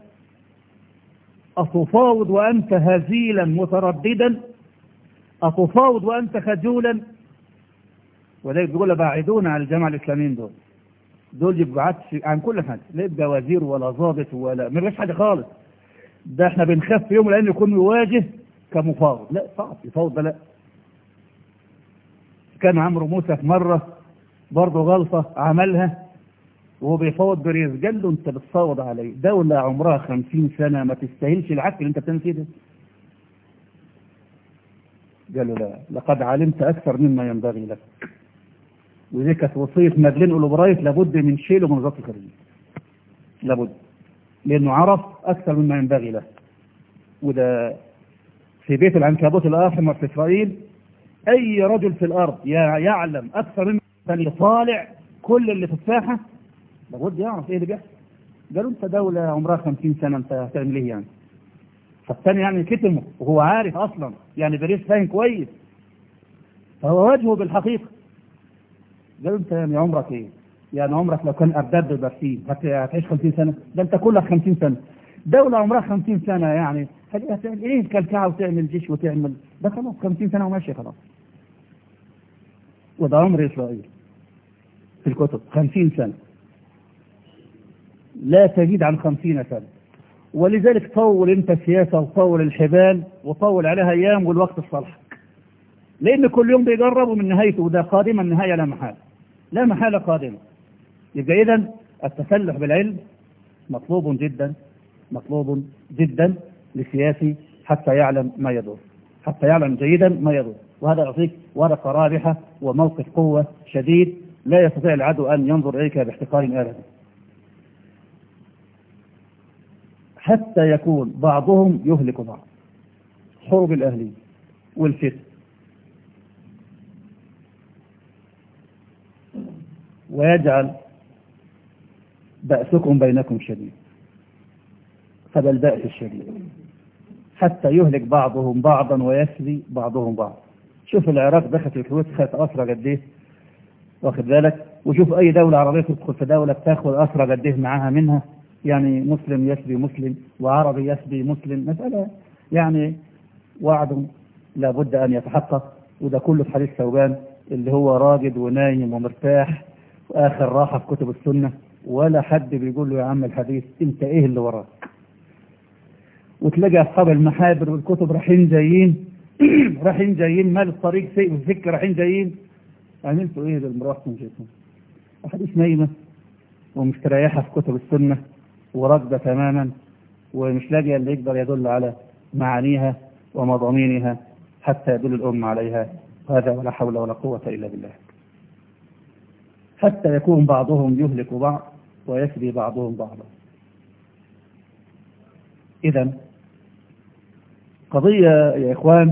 أتفاوض وأنت هزيلا مترددا أتفاوض وأنت خجولا وذلك بيقول بعيدون عن الجماعة الإسلاميين دول دول يبقى عن كل حاجة لا يبقى وزير ولا ضابط ولا ما حاجة خالص ده احنا بنخاف في يوم لأن يكون يواجه كمفاوض لا صعب يفاوض ده لا كان عمرو موسى في مرة برضه غلطة عملها وهو بيفاوض بريز قال له انت بتفاوض علي دولة عمرها خمسين سنة ما تستاهلش العك اللي انت بتعمل فيه ده قال له لا لقد علمت أكثر مما ينبغي لك ودي كانت وصية مادلين أولوبرايت لابد من شيله من وزارة الخارجية لابد لأنه عرف أكثر مما ينبغي له وده في بيت العنكبوت الآخر في إسرائيل أي رجل في الأرض يعلم أكثر مما يطالع كل اللي في الساحة لابد يعرف إيه اللي بيحصل قالوا أنت دولة عمرها 50 سنة أنت هتعمل إيه يعني فالثاني يعني كتمه وهو عارف أصلا يعني بريس فاهم كويس فهو واجهه بالحقيقة قالوا أنت يعني عمرك إيه يعني عمرك لو كان أرداد ببرسيم هتعيش 50 سنة ده أنت كلك 50 سنة دولة عمرها 50 سنة يعني هتعمل إيه كلكعة وتعمل جيش وتعمل ده خلاص 50 سنة وماشي خلاص وده عمر إسرائيل في الكتب 50 سنة لا تزيد عن 50 سنة ولذلك طول انت السياسة وطول الحبال وطول عليها ايام والوقت الصالح لان كل يوم بيجربوا من نهايته وده قادمة النهاية لا محالة لا محالة قادمة يبقى اذا التسلح بالعلم مطلوب جدا مطلوب جدا للسياسي حتى يعلم ما يدور حتى يعلم جيدا ما يدور وهذا يعطيك ورقة رابحة وموقف قوة شديد لا يستطيع العدو أن ينظر إليك باحتقار أبدا حتى يكون بعضهم يهلك بعض حروب الأهلية والفتن ويجعل بأسكم بينكم شديد هذا البأس الشديد حتى يهلك بعضهم بعضا ويسري بعضهم بعضا شوف العراق دخلت الكويت خدت أسرى قد ايه واخد بالك وشوف أي دولة عربية تدخل في دولة بتاخد أسرى قد ايه معاها منها يعني مسلم يسبي مسلم وعربي يسبي مسلم مسألة يعني وعد لابد أن يتحقق وده كله في حديث ثوبان اللي هو راجد ونايم ومرتاح وآخر راحة في كتب السنة ولا حد بيقول له يا عم الحديث انت ايه اللي وراك وتلاقي أصحاب المحابر والكتب رايحين جايين رايحين جايين مال الطريق سيء والسكة رايحين جايين عملتوا ايه للمروحكم جيتم أحاديث نايمة ومستريحة في كتب السنة وراكبة تماما ومش لاقي اللي يقدر يدل على معانيها ومضامينها حتى يدل الأمة عليها هذا ولا حول ولا قوة إلا بالله حتى يكون بعضهم يهلك بعض ويسري بعضهم بعضا إذا قضية يا إخوان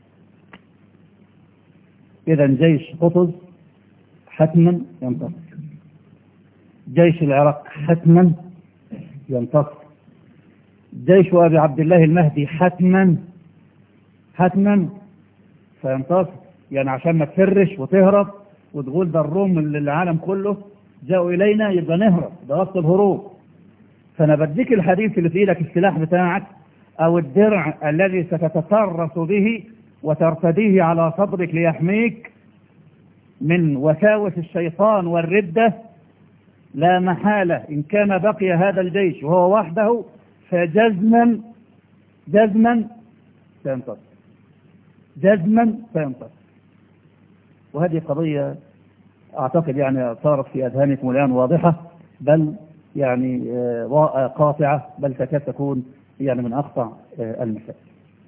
إذا جيش قطز حتما ينتصر جيش العراق حتما ينتصر جيش أبي عبد الله المهدي حتما حتما سينتصر يعني عشان ما تفرش وتهرب وتقول ده الروم اللي العالم كله جاءوا إلينا يبقى نهرب ده وقت الهروب فأنا بديك الحديث اللي في إيدك السلاح بتاعك أو الدرع الذي ستتطرس به وترتديه على صدرك ليحميك من وساوس الشيطان والردة لا محالة إن كان بقي هذا الجيش وهو وحده فجزما جزما سينتصر جزما سينتصر وهذه قضية أعتقد يعني صارت في أذهانكم الآن واضحة بل يعني قاطعة بل تكاد تكون يعني من أقطع المسائل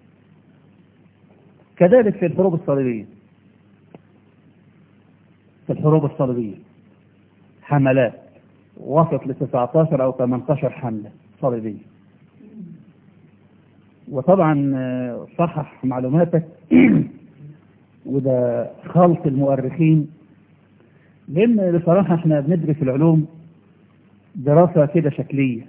كذلك في الحروب الصليبية في الحروب الصليبية حملات وصلت ل 19 أو 18 حملة صليبية وطبعا صحح معلوماتك وده خلط المؤرخين لأن بصراحة احنا بندرس العلوم دراسة كده شكلية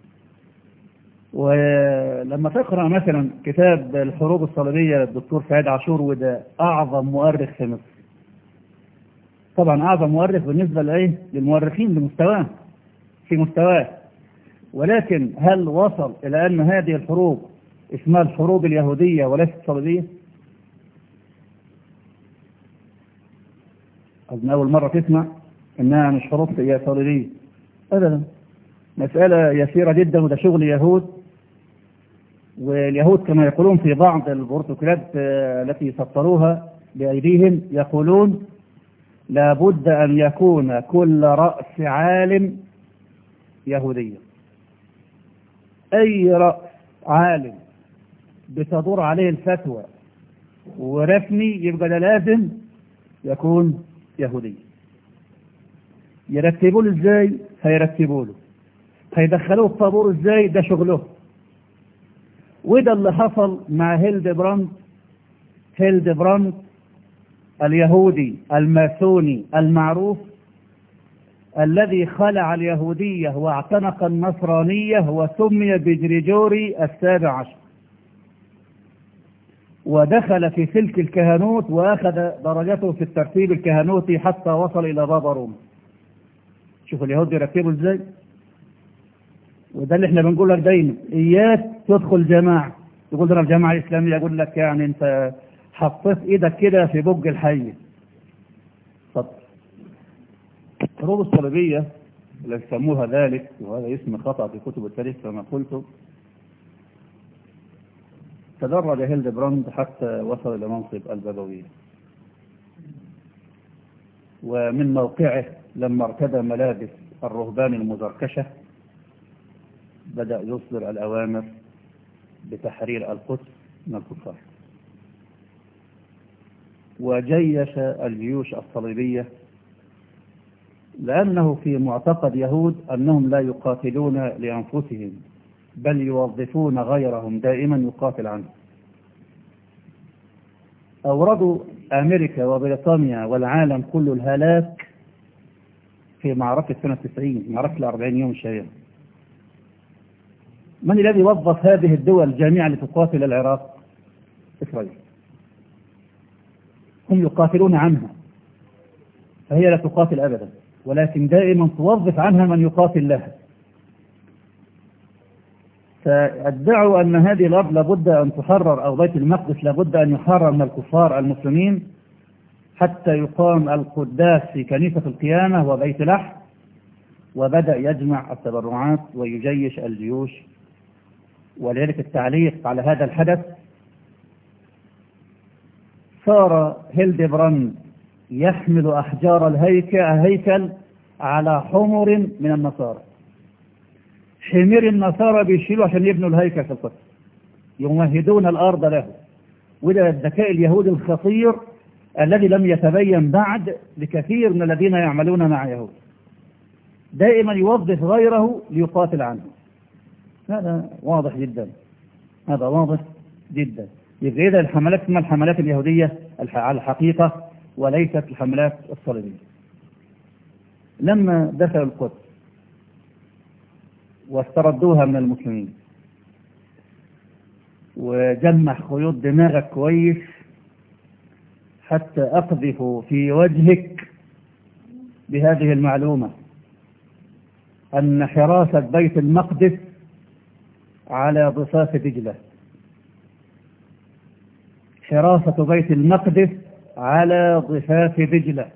ولما تقرأ مثلا كتاب الحروب الصليبية للدكتور سعيد عاشور وده أعظم مؤرخ في مصر طبعا أعظم مؤرخ بالنسبة لإيه للمؤرخين بمستواه في مستواه ولكن هل وصل إلى أن هذه الحروب اسمها الحروب اليهودية وليست الصليبية أظن أول مرة تسمع إنها مش حروب صليبية أبدا مسألة يسيرة جدا وده شغل يهود واليهود كما يقولون في بعض البروتوكولات التي سطروها بأيديهم يقولون لابد أن يكون كل رأس عالم يهودية أي رأس عالم بتدور عليه الفتوى ورسمي يبقى ده لازم يكون يهودي يرتبوا له ازاي هيرتبوا له هيدخلوه الطابور ازاي ده شغله وده اللي حصل مع هيلد براند هيلد براند اليهودي الماسوني المعروف الذي خلع اليهودية واعتنق النصرانية وسمي بجريجوري السابع عشر ودخل في سلك الكهنوت وأخذ درجته في الترتيب الكهنوتي حتى وصل إلى بابا روما شوف اليهود يرتبوا ازاي وده اللي احنا بنقول لك دايما اياك تدخل جماعة تقول انا الجماعة الاسلامية اقول لك يعني انت حطيت ايدك كده في بج الحي اتفضل الحروب الصليبية اللي يسموها ذلك وهذا اسم خطأ في كتب التاريخ كما قلت تدرج هيلد براند حتى وصل إلى منصب البابوية ومن موقعه لما ارتدى ملابس الرهبان المزركشة بدأ يصدر الأوامر بتحرير القدس من الكفار وجيش الجيوش الصليبية لأنه في معتقد يهود أنهم لا يقاتلون لأنفسهم بل يوظفون غيرهم دائما يقاتل عنهم أوردوا أمريكا وبريطانيا والعالم كله الهلاك في معركة سنة 90 معركة الأربعين يوم الشهيرة من الذي وظف هذه الدول جميعا لتقاتل العراق إسرائيل هم يقاتلون عنها فهي لا تقاتل أبدا ولكن دائما توظف عنها من يقاتل لها فادعوا أن هذه الأرض لابد أن تحرر أو بيت المقدس لابد أن يحرر من الكفار المسلمين حتى يقام القداس في كنيسة القيامة وبيت لحم وبدأ يجمع التبرعات ويجيش الجيوش ولذلك التعليق على هذا الحدث صار هيلدبراند يحمل أحجار الهيكل على حمر من النصارى حمير النصارى بيشيلوا عشان يبنوا الهيكل في القدس يمهدون الأرض له وده الذكاء اليهودي الخطير الذي لم يتبين بعد لكثير من الذين يعملون مع يهود دائما يوظف غيره ليقاتل عنه هذا واضح جدا هذا واضح جدا يبقى إذا الحملات اسمها الحملات اليهودية على الحقيقة وليست الحملات الصليبية لما دخلوا القدس واستردوها من المسلمين وجمع خيوط دماغك كويس حتى أقذف في وجهك بهذه المعلومة أن حراسة بيت المقدس على ضفاف دجلة حراسة بيت المقدس على ضفاف دجلة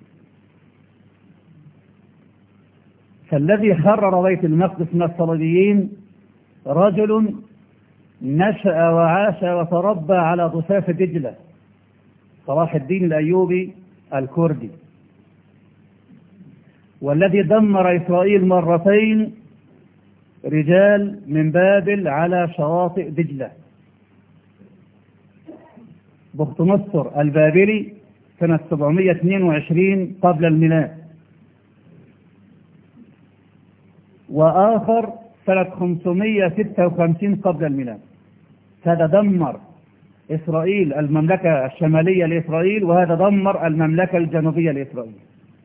فالذي حرر بيت المقدس من الصليبيين رجل نشأ وعاش وتربى على ضفاف دجلة صلاح الدين الأيوبي الكردي والذي دمر إسرائيل مرتين رجال من بابل على شواطئ دجلة بخت نصر البابلي سنة 722 قبل الميلاد وآخر سنة 556 قبل الميلاد هذا دمر إسرائيل المملكة الشمالية لإسرائيل وهذا دمر المملكة الجنوبية لإسرائيل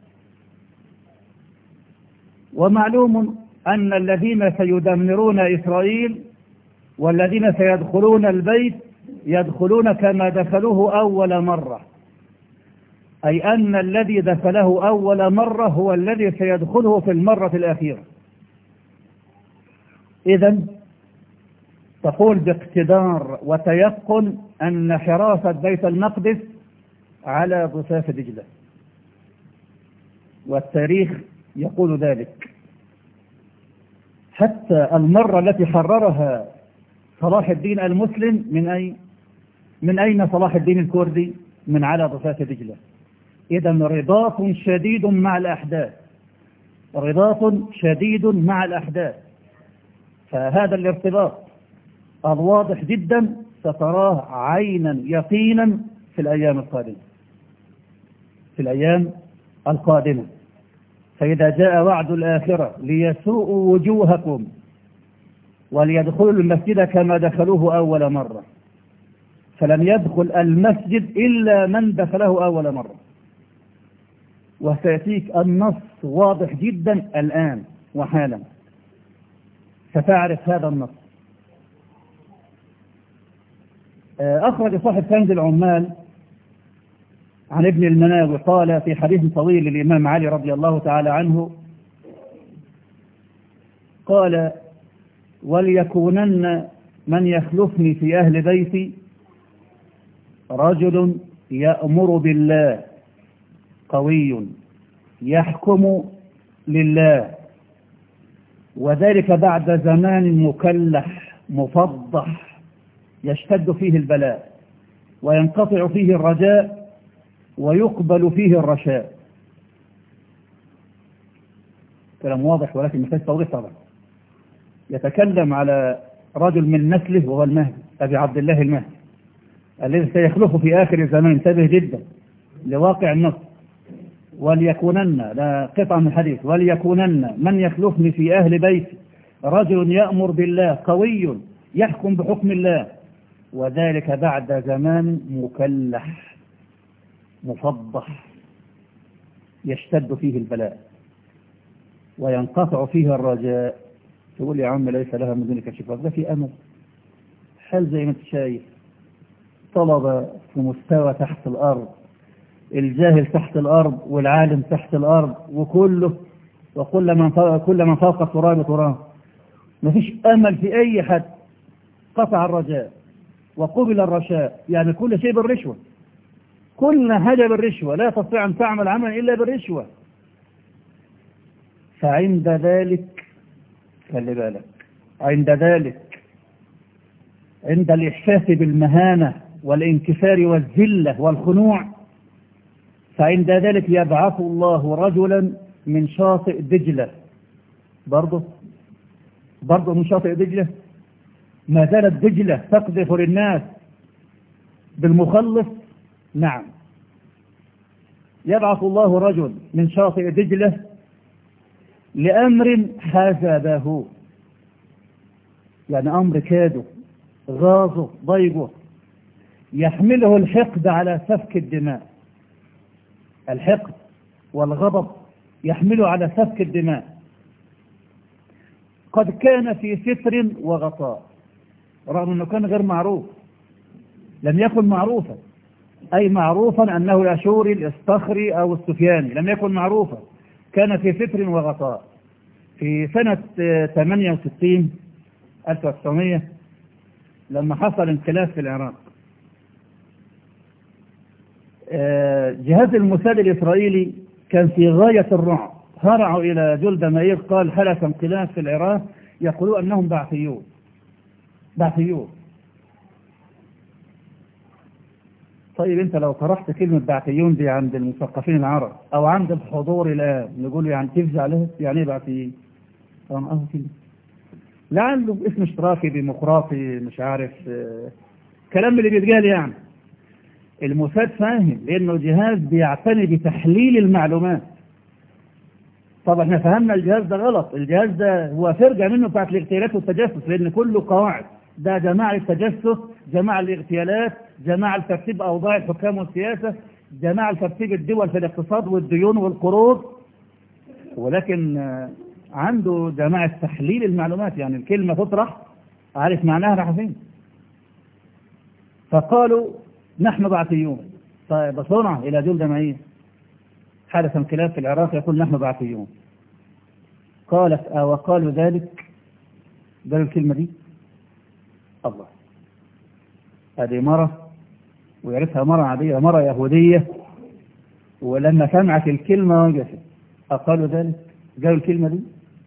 ومعلوم أن الذين سيدمرون إسرائيل والذين سيدخلون البيت يدخلون كما دخلوه أول مرة أي أن الذي دخله أول مرة هو الذي سيدخله في المرة الأخيرة إذا تقول باقتدار وتيقن أن حراسة بيت المقدس على ضفاف دجلة والتاريخ يقول ذلك حتى المرة التي حررها صلاح الدين المسلم من أي من أين صلاح الدين الكردي من على ضفاف دجلة إذا رباط شديد مع الأحداث رباط شديد مع الأحداث فهذا الارتباط الواضح جدا ستراه عينا يقينا في الأيام القادمة في الأيام القادمة فإذا جاء وعد الآخرة ليسوءوا وجوهكم وليدخلوا المسجد كما دخلوه أول مرة فلم يدخل المسجد إلا من دخله أول مرة وسيأتيك النص واضح جدا الآن وحالا ستعرف هذا النص أخرج صاحب كنز العمال عن ابن المناوي قال في حديث طويل للإمام علي رضي الله تعالى عنه قال وليكونن من يخلفني في أهل بيتي رجل يأمر بالله قوي يحكم لله وذلك بعد زمان مكلح مفضح يشتد فيه البلاء وينقطع فيه الرجاء ويقبل فيه الرشاء كلام واضح ولكن محتاج توضيح طبعا يتكلم على رجل من نسله وهو المهدي أبي عبد الله المهدي الذي سيخلفه في آخر الزمان انتبه جدا لواقع النص وليكونن لا قطع من الحديث وليكونن من يخلفني في أهل بيتي رجل يأمر بالله قوي يحكم بحكم الله وذلك بعد زمان مكلح مفضح يشتد فيه البلاء وينقطع فيه الرجاء تقول يا عم ليس لها من دونك شفاء ده في أمل حال زي ما انت شايف طلبة في مستوى تحت الأرض الجاهل تحت الأرض والعالم تحت الأرض وكله وكل من فوق, كل من فوق التراب تراب مفيش أمل في أي حد قطع الرجاء وقبل الرشاء يعني كل شيء بالرشوة كل حاجة بالرشوة لا تستطيع أن تعمل عملا إلا بالرشوة فعند ذلك خلي بالك عند ذلك عند الإحساس بالمهانة والانكسار والذلة والخنوع فعند ذلك يبعث الله رجلا من شاطئ دجلة برضه برضه من شاطئ دجلة ما زالت دجلة تقذف للناس بالمخلص نعم يبعث الله رجل من شاطئ دجلة لأمر حسبه يعني أمر كاده غاظه ضيقه يحمله الحقد على سفك الدماء الحقد والغضب يحمله على سفك الدماء قد كان في ستر وغطاء رغم أنه كان غير معروف لم يكن معروفا أي معروفا أنه يشوري الإصطخري أو السفياني لم يكن معروفا كان في ستر وغطاء في سنة 68 1900 لما حصل انقلاب في العراق جهاز الموساد الإسرائيلي كان في غاية الرعب هرعوا إلى جلد مائير قال حدث انقلاب في العراق يقولون أنهم بعثيون بعثيون طيب انت لو طرحت كلمة بعثيون دي عند المثقفين العرب او عند الحضور الان نقول يعني تفزع عليه يعني ايه بعثيين طبعا اه كده لعله اسم اشتراكي ديمقراطي مش عارف اه كلام اللي بيتقال يعني الموساد فاهم لانه جهاز بيعتني بتحليل المعلومات طبعا احنا فهمنا الجهاز ده غلط الجهاز ده هو فرجة منه بتاعت الاغتيالات والتجسس لان كله قواعد ده جماعة التجسس جماعة الاغتيالات جماعة لترتيب أوضاع الحكام والسياسة جماعة لترتيب الدول في الاقتصاد والديون والقروض ولكن عنده جماعة تحليل المعلومات يعني الكلمة تطرح عارف معناها راح فين فقالوا نحن بعثيون فبسرعة إلى جلد معين حدث انقلاب في العراق يقول نحن بعثيون قالت أو قالوا ذلك قالوا الكلمة دي الله هذه مرة ويعرفها مرة عادية مرة يهودية ولما سمعت الكلمة وجست أقالوا ذلك قالوا الكلمة دي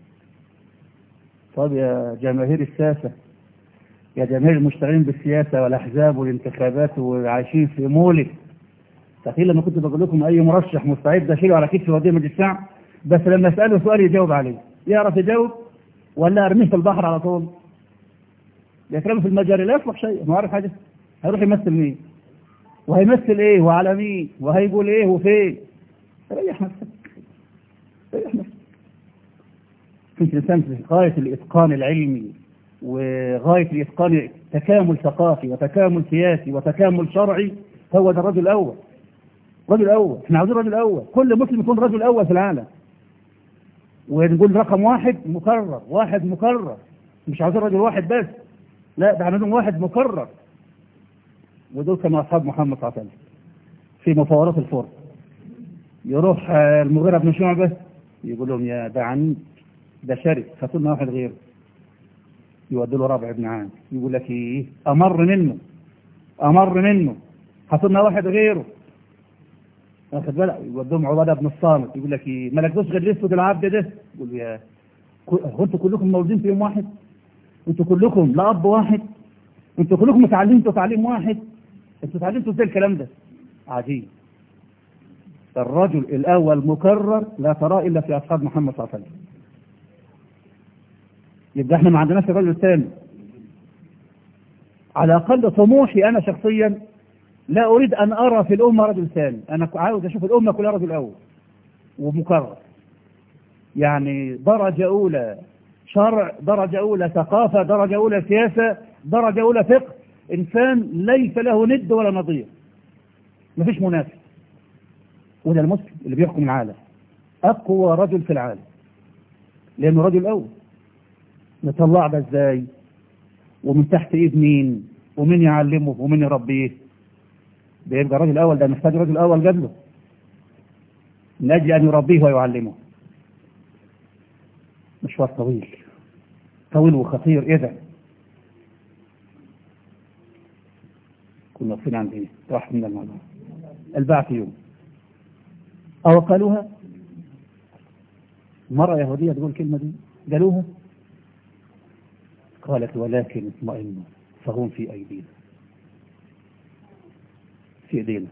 طب يا جماهير الساسة يا جماهير المشتغلين بالسياسة والأحزاب والانتخابات وعايشين في مولد تخيل لما كنت بقول لكم أي مرشح مستعد أشيله على كتفي وأوديه مجلس الشعب بس لما اساله سؤال يجاوب عليه يعرف يجاوب ولا ارميه في البحر على طول يكرمه في المجاري لا يصلح شيء ما عارف حاجه هيروح يمثل مين وهيمثل ايه وعلى مين وهيقول ايه وفين ريح نفسك ريح نفسك كنت الانسان في غايه الاتقان العلمي وغايه الاتقان تكامل ثقافي وتكامل سياسي وتكامل شرعي هو ده الرجل الاول الرجل الاول احنا عاوزين الرجل الاول كل مسلم يكون رجل الاول في العالم ونقول رقم واحد مكرر واحد مكرر مش عاوزين رجل واحد بس لا ده عندهم واحد مكرر ودول كانوا اصحاب محمد صلى الله عليه وسلم في مفاوضات الفرس يروح المغيرة بن شعبة يقول لهم يا ده عنيد ده شرس هاتوا لنا واحد غيره يودوا له رابع ابن عام يقول لك ايه امر منه امر منه هاتوا لنا واحد غيره واخد بالك يودوهم عباده بن الصامت يقول لك ايه ما لكوش غير الاسود العبد ده يقول يا هو انتوا كلكم مولودين في يوم واحد انتوا كلكم لا اب واحد انتوا كلكم اتعلمتوا تعليم واحد انتوا اتعلمتوا ازاي الكلام ده عجيب الرجل الاول مكرر لا تراه الا في اصحاب محمد صلى الله عليه وسلم يبقى احنا ما عندناش الرجل الثاني على اقل طموحي انا شخصيا لا اريد ان ارى في الامه رجل ثاني انا عاوز اشوف الامه كلها رجل اول ومكرر يعني درجه اولى شرع درجه اولى ثقافه درجه اولى سياسه درجه اولى فقه انسان ليس له ند ولا نظير مفيش منافس وده المسلم اللي بيحكم العالم اقوى رجل في العالم لانه رجل اول نطلع ده ازاي ومن تحت ايد مين ومين يعلمه ومين يربيه بيبقى الراجل الاول ده محتاج راجل اول قبله من اجل ان يربيه ويعلمه مشوار طويل طويل وخطير اذا كنا واقفين عند ايه واحد من الموضوع البعث يوم او قالوها مرة يهودية تقول الكلمة دي قالوها قالت ولكن اطمئنوا فهم في أيدينا في ايدينا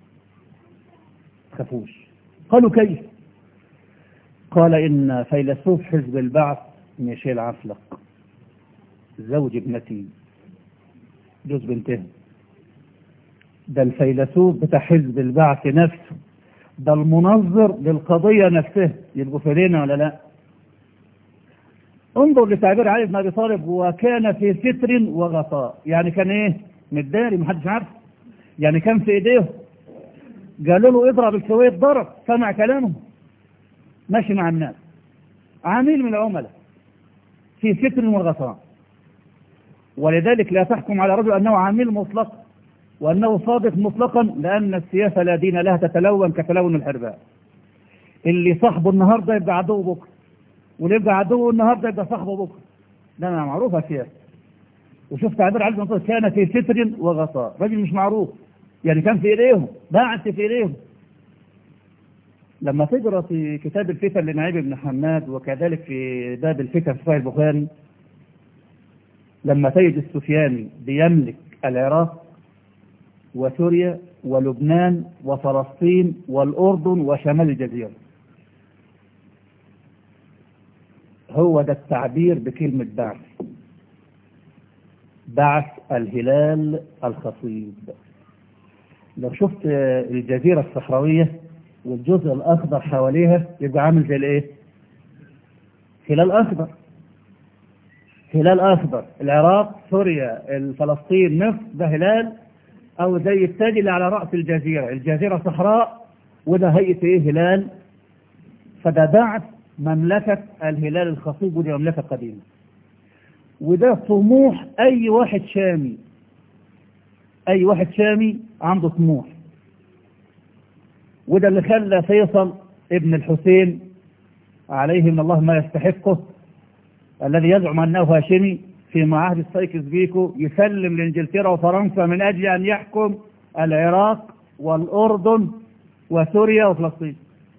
خافوش قالوا كيف قال إن فيلسوف حزب البعث ميشيل عفلق زوج ابنتي جوز بنته ده الفيلسوف بتاع حزب البعث نفسه ده المنظر للقضية نفسها يبقوا فرينا ولا لا انظر لتعبير علي بن ابي طالب وكان في ستر وغطاء يعني كان ايه متداري محدش عارف يعني كان في ايديه قالوا له اضرب الكويت ضرب سمع كلامه ماشي مع الناس عميل من العملاء في ستر وغطاء ولذلك لا تحكم على رجل انه عميل مطلق وانه صادق مطلقا لان السياسه لا دين لها تتلون كتلون الحرباء اللي صاحبه النهارده يبقى عدو بكره واللي يبقى عدوه النهارده يبقى صاحبه بكره ده انا معروفه سياسه وشفت تعبير علي بن كان في ستر وغطاء راجل مش معروف يعني كان في ايديهم بعث في ايديهم لما تقرا في كتاب الفتن لنعيب بن حماد وكذلك في باب الفتن في صحيح البخاري لما تجد السفياني بيملك العراق وسوريا ولبنان وفلسطين والأردن وشمال الجزيرة هو ده التعبير بكلمة بعث بعث الهلال الخصيب لو شفت الجزيرة الصحراوية والجزء الأخضر حواليها يبقى عامل زي الإيه؟ هلال أخضر هلال أخضر العراق سوريا الفلسطين مصر ده هلال أو زي التاج اللي على رأس الجزيرة الجزيرة صحراء وده هيئة إيه هلال فده بعث مملكة الهلال الخصيب ودي مملكة قديمة وده طموح أي واحد شامي أي واحد شامي عنده طموح وده اللي خلى فيصل ابن الحسين عليه من الله ما يستحقه الذي يزعم أنه هاشمي في معاهد السايكس بيكو يسلم لإنجلترا وفرنسا من أجل أن يحكم العراق والأردن وسوريا وفلسطين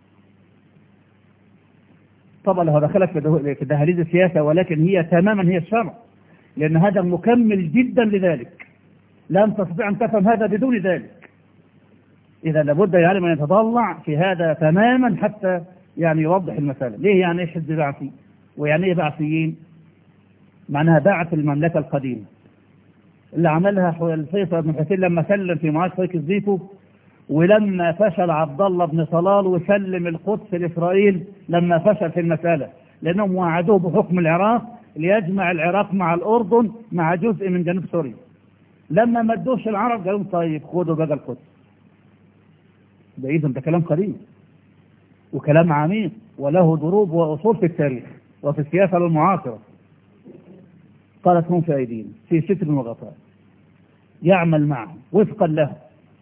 طبعا هو دخلك في دهاليز السياسة ولكن هي تماما هي الشرع لأن هذا مكمل جدا لذلك لم تستطيع أن تفهم هذا بدون ذلك إذا لابد يعلم أن يتضلع في هذا تماما حتى يعني يوضح المسألة ليه يعني ايه حزب بعثي ويعني ايه بعثيين معناها بعث المملكة القديمة اللي عملها الفيصل بن حسين لما سلم في معاش طريق الزيتو ولما فشل عبد الله بن صلال وسلم القدس لإسرائيل لما فشل في المسألة لأنهم وعدوه بحكم العراق ليجمع العراق مع الأردن مع جزء من جنوب سوريا لما ما ادوش العرب قالوا طيب خدوا بقى القدس ده إذا ده كلام قديم وكلام عميق وله ضروب وأصول في التاريخ وفي السياسة المعاصرة قالت هم في أيدينا في ستر وغطاء يعمل معهم وفقا له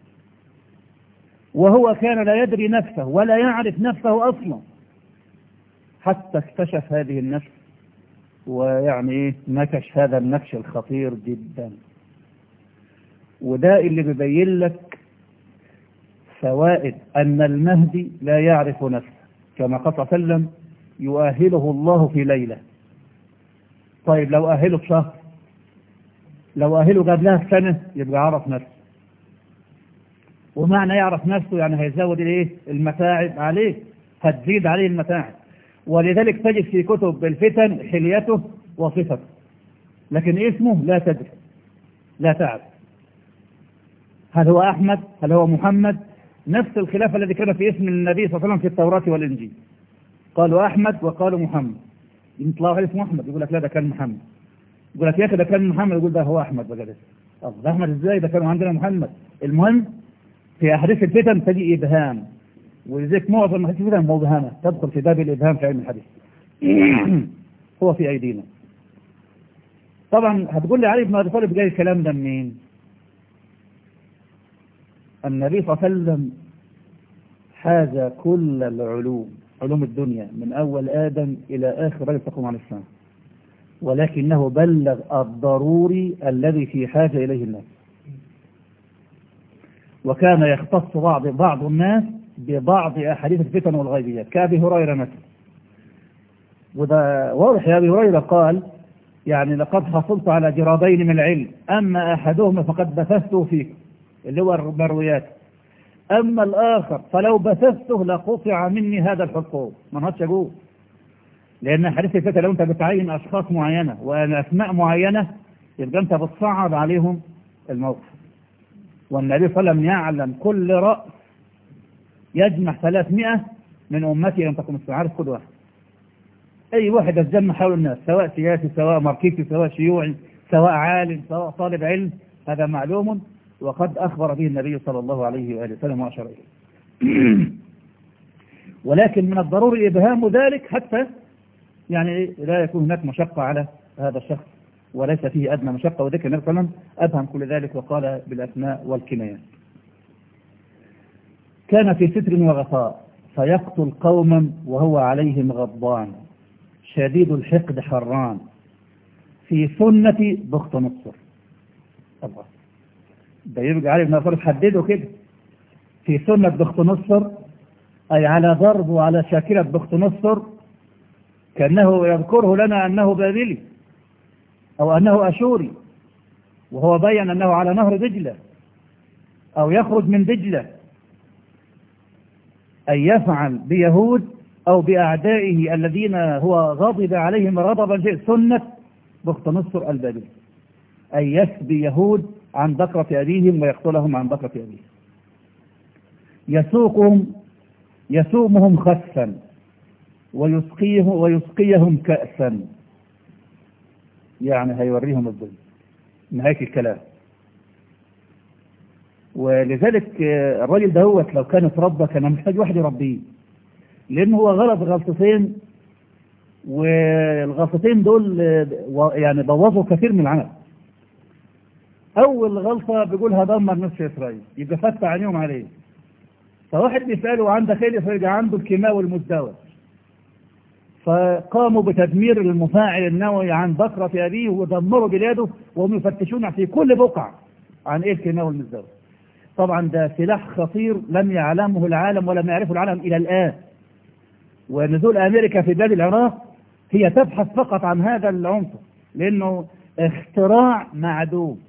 وهو كان لا يدري نفسه ولا يعرف نفسه أصلا حتى اكتشف هذه النفس ويعني ايه نكش هذا النكش الخطير جدا وده اللي بيبين لك فوائد أن المهدي لا يعرف نفسه كما قال صلى الله عليه وسلم يؤهله الله في ليلة طيب لو أهله بشهر لو أهله قبلها سنة يبقى عرف نفسه ومعنى يعرف نفسه يعني هيزود الايه المتاعب عليه هتزيد عليه المتاعب ولذلك تجد في كتب الفتن حليته وصفته لكن اسمه لا تدري لا تعرف هل هو أحمد هل هو محمد نفس الخلاف الذي كان في اسم النبي صلى الله عليه وسلم في التوراة والإنجيل قالوا أحمد وقالوا محمد يطلعوا عليه اسمه أحمد يقول لك لا ده كان محمد يقول لك يا أخي ده كان محمد يقول ده هو أحمد بقى ده طب ده أحمد إزاي ده كانوا عندنا محمد المهم في أحاديث الفتن تجي إبهام ولذلك معظم أحاديث الفتن مبهمة تدخل في باب الإبهام في علم الحديث هو في أيدينا طبعا هتقول لي علي بن أبي طالب جاي الكلام ده منين؟ النبي صلى الله عليه وسلم حاز كل العلوم علوم الدنيا من أول آدم إلى آخر رجل تقوم عن السماء ولكنه بلغ الضروري الذي في حاجة إليه الناس وكان يختص بعض بعض الناس ببعض أحاديث الفتن والغيبيات كأبي هريرة مثلا وده واضح يا أبي هريرة قال يعني لقد حصلت على جرادين من العلم أما أحدهما فقد بثثته فيكم اللي هو المرويات أما الآخر فلو بثثته لقطع مني هذا الحقوق ما نهضش أقول لأن حديث الفتى لو أنت بتعين أشخاص معينة وأسماء معينة يبقى أنت بتصعب عليهم الموقف والنبي صلى الله عليه وسلم يعلم كل رأس يجمع 300 من أمتي لم تكن عارف كل واحد أي واحد يتجمع حول الناس سواء سياسي سواء ماركتي سواء شيوعي سواء عالم سواء طالب علم هذا معلوم وقد أخبر به النبي صلى الله عليه وآله وسلم وأشار إليه ولكن من الضروري إبهام ذلك حتى يعني لا يكون هناك مشقة على هذا الشخص وليس فيه أدنى مشقة وذكر النبي صلى الله عليه وسلم أبهم كل ذلك وقال بالأسماء والكنايات كان في ستر وغطاء فيقتل قوما وهو عليهم غضبان شديد الحقد حران في سنة بخت نصر الله ده يبقى علي بن ابي طالب حدده كده في سنة بخت نصر أي على ضرب وعلى شاكلة بخت نصر كأنه يذكره لنا أنه بابلي أو أنه أشوري وهو بين أنه على نهر دجلة أو يخرج من دجلة أن يفعل بيهود أو بأعدائه الذين هو غضب عليهم غضبا سنة بخت نصر البابلي أن يسبي يهود عن بكرة أبيهم ويقتلهم عن بكرة أبيهم يسوقهم يسومهم خسا ويسقيهم, ويسقيهم كأسا يعني هيوريهم الظلم نهاية الكلام ولذلك الراجل دهوت لو كان اتربى كان محتاج واحد يربيه لأنه هو غلط غلطتين والغلطتين دول يعني بوظوا كثير من العمل أول غلطة بيقولها دمر نصف إسرائيل يبقى فتح عينيهم عليه فواحد بيسأله عندك ايه فيبقى عنده الكيماوي المزدوج فقاموا بتدمير المفاعل النووي عن بكرة أبيه ودمروا بلاده وهم يفتشون في كل بقعة عن ايه الكيماوي المزدوج طبعا ده سلاح خطير لم يعلمه العالم ولم يعرفه العالم إلى الآن ونزول أمريكا في بلاد العراق هي تبحث فقط عن هذا العنصر لأنه اختراع معدوم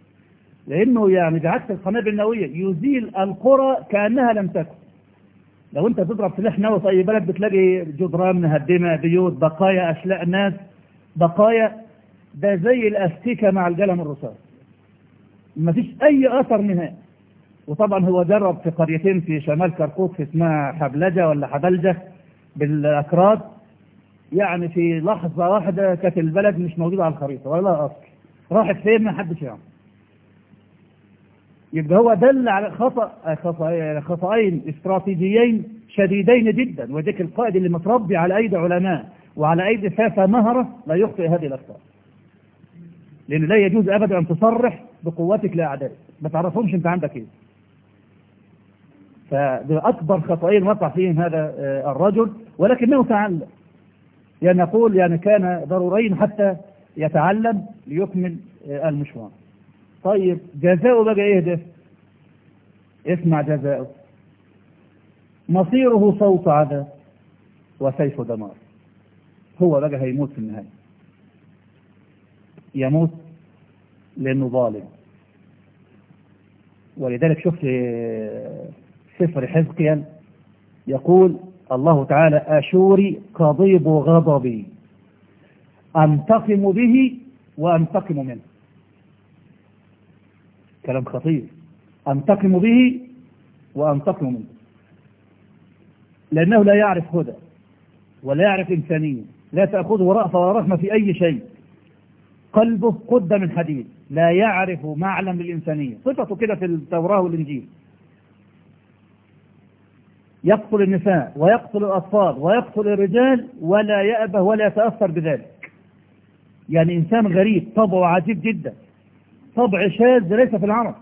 لأنه يعني بعكس القنابل النووية يزيل القرى كأنها لم تكن لو انت تضرب سلاح نووي في اي بلد بتلاقي جدران مهدمه بيوت بقايا اشلاء ناس بقايا ده زي الاستيكه مع القلم الرصاص ما فيش اي اثر نهائي وطبعا هو جرب في قريتين في شمال كركوك في اسمها حبلجه ولا حبلجه بالاكراد يعني في لحظه واحده كانت البلد مش موجوده على الخريطه ولا اصل راحت فين ما حدش يعرف يبقى هو دل على خطأ خطأ خطأين استراتيجيين شديدين جدا وذلك القائد اللي متربي على أيدي علماء وعلى أيدي ساسة مهرة لا يخطئ هذه الأخطاء لأن لا يجوز أبدا أن تصرح بقوتك لأعدائك ما تعرفهمش أنت عندك إيه فأكبر خطأين وقع فيهم هذا الرجل ولكنه تعلم يعني نقول يعني كان ضرورين حتى يتعلم ليكمل المشوار طيب جزاؤه بقى ايه ده اسمع جزاؤه مصيره صوت عذاب وسيف دمار هو بقى هيموت في النهاية يموت لأنه ظالم ولذلك شفت سفر حزقيال يقول الله تعالى أشوري قضيب غضبي أنتقم به وأنتقم منه كلام خطير أنتقم به وأنتقم منه لأنه لا يعرف هدى ولا يعرف إنسانية لا تأخذه رأفة ولا رحمة في أي شيء قلبه قد من حديد لا يعرف معلم الإنسانية صفته كده في التوراة والإنجيل يقتل النساء ويقتل الأطفال ويقتل الرجال ولا يأبه ولا يتأثر بذلك يعني إنسان غريب طبعه عجيب جدا طبع شاذ ليس في العرب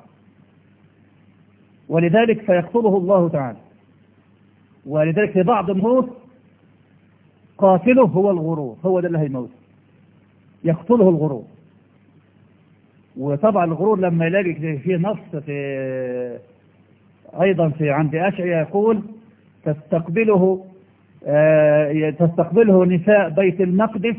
ولذلك فيقتله الله تعالى ولذلك في بعض الموت قاتله هو الغرور هو ده اللي هيموت يقتله الغرور وطبعا الغرور لما يلاقي فيه نص في أيضا في عند أشعية يقول تستقبله آه تستقبله نساء بيت المقدس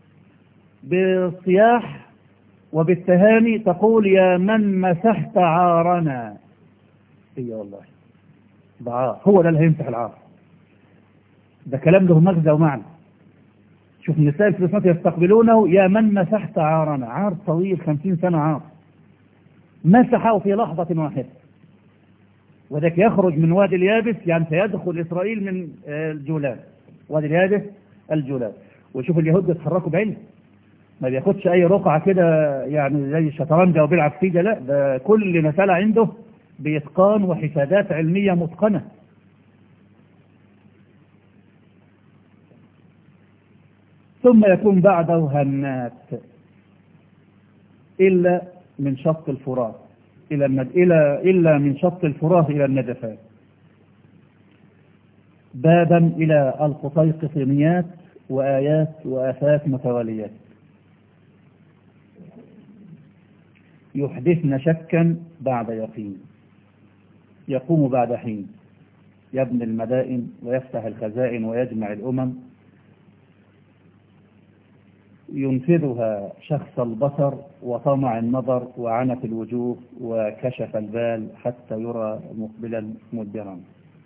بالصياح وبالتهاني تقول يا من مسحت عارنا اي والله ده هو ده اللي هيمسح العار ده كلام له مغزى ومعنى شوف النساء الفلسطينيات يستقبلونه يا من مسحت عارنا عار طويل خمسين سنة عار مسحه في لحظة واحدة وذلك يخرج من وادي اليابس يعني سيدخل إسرائيل من الجولان وادي اليابس الجولان وشوف اليهود بيتحركوا بعلم ما بياخدش اي رقعة كده يعني زي الشطرنج او بيلعب فيجا لا ده كل مسألة عنده بإتقان وحسابات علمية متقنة ثم يكون بعده هنات إلا من شط الفرات إلى الند... إلى إلا من شط الفرات إلى النجفات بابا إلى القطيقطينيات وآيات وآفات متواليات يحدثن شكا بعد يقين يقوم بعد حين يبني المدائن ويفتح الخزائن ويجمع الأمم ينفذها شخص البصر وطمع النظر وعنت الوجوه وكشف البال حتى يرى مقبلا مدبرا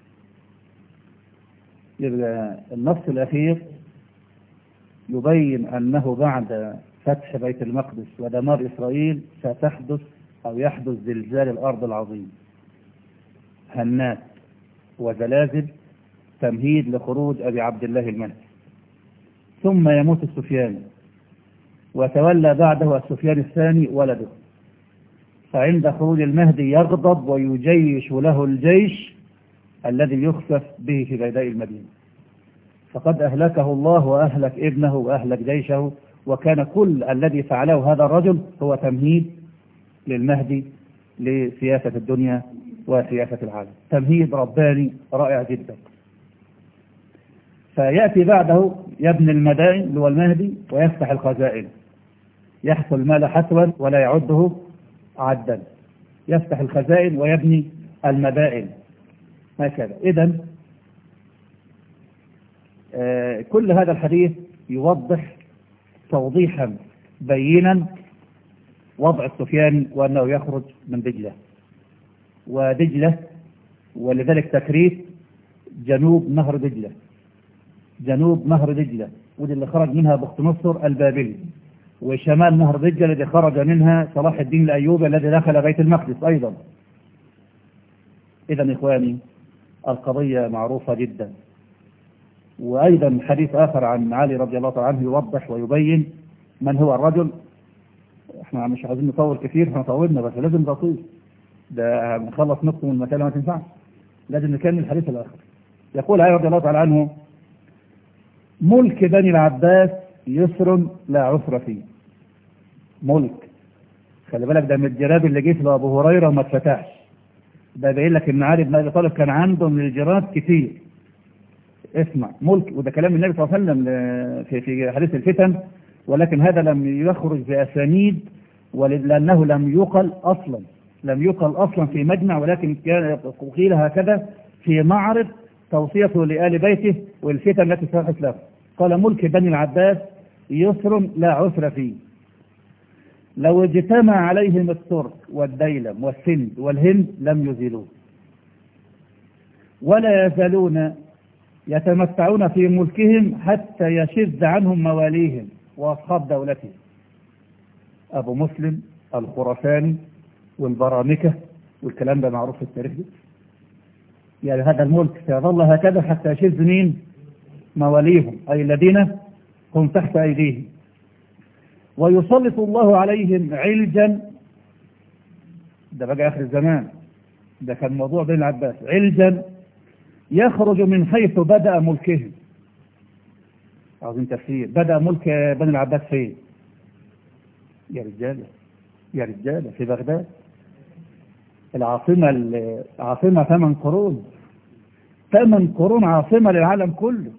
النص الأخير يبين أنه بعد فتح بيت المقدس ودمار إسرائيل ستحدث أو يحدث زلزال الأرض العظيم هنات وزلازل تمهيد لخروج أبي عبد الله المهدي ثم يموت السفيان وتولى بعده السفيان الثاني ولده فعند خروج المهدي يغضب ويجيش له الجيش الذي يخسف به في بيداء المدينة فقد أهلكه الله وأهلك ابنه وأهلك جيشه وكان كل الذي فعله هذا الرجل هو تمهيد للمهدي لسياسة الدنيا وسياسة العالم تمهيد رباني رائع جدا فيأتي بعده يبني المدائن اللي هو المهدي ويفتح الخزائن يحصل المال حسوا ولا يعده عدا يفتح الخزائن ويبني المدائن هكذا إذا آه كل هذا الحديث يوضح توضيحا بينا وضع السفيان وأنه يخرج من دجلة ودجلة ولذلك تكريت جنوب نهر دجلة جنوب نهر دجلة ودي اللي خرج منها بخت نصر البابلي وشمال نهر دجلة الذي خرج منها صلاح الدين الأيوبي الذي دخل بيت المقدس أيضا إذا إخواني القضية معروفة جدا وأيضا حديث آخر عن علي رضي الله تعالى عنه يوضح ويبين من هو الرجل احنا مش عايزين نطول كثير احنا طولنا بس لازم نطول ده نخلص نصف من المسألة ما تنفعش لازم نكمل الحديث الآخر يقول علي رضي الله تعالى عنه ملك بني العباس يسر لا عسر فيه ملك خلي بالك ده من الجراب اللي جه لابو هريره وما اتفتحش ده باين لك ان علي بن ابي طالب كان عنده من الجراب كتير اسمع ملك وده كلام النبي صلى الله عليه وسلم في في حديث الفتن ولكن هذا لم يخرج باسانيد لانه لم يقل اصلا لم يقل اصلا في مجمع ولكن كان قيل هكذا في معرض توصيته لآل بيته والفتن التي سرحت له قال ملك بني العباس يسر لا عسر فيه لو اجتمع عليهم الترك والديلم والسند والهند لم يزيلوه ولا يزالون يتمتعون في ملكهم حتى يشذ عنهم مواليهم وأصحاب دولتهم أبو مسلم الخراساني والبرامكة والكلام ده معروف في التاريخ ده يعني هذا الملك سيظل هكذا حتى يشذ مين مواليهم أي الذين هم تحت أيديهم ويسلط الله عليهم علجا ده بقى آخر الزمان ده كان موضوع بين العباس علجا يخرج من حيث بدأ ملكهم عاوزين تفسير بدأ ملك بني العباس فين يا رجالة يا رجالة في بغداد العاصمة العاصمة ثمان قرون ثمان قرون عاصمة للعالم كله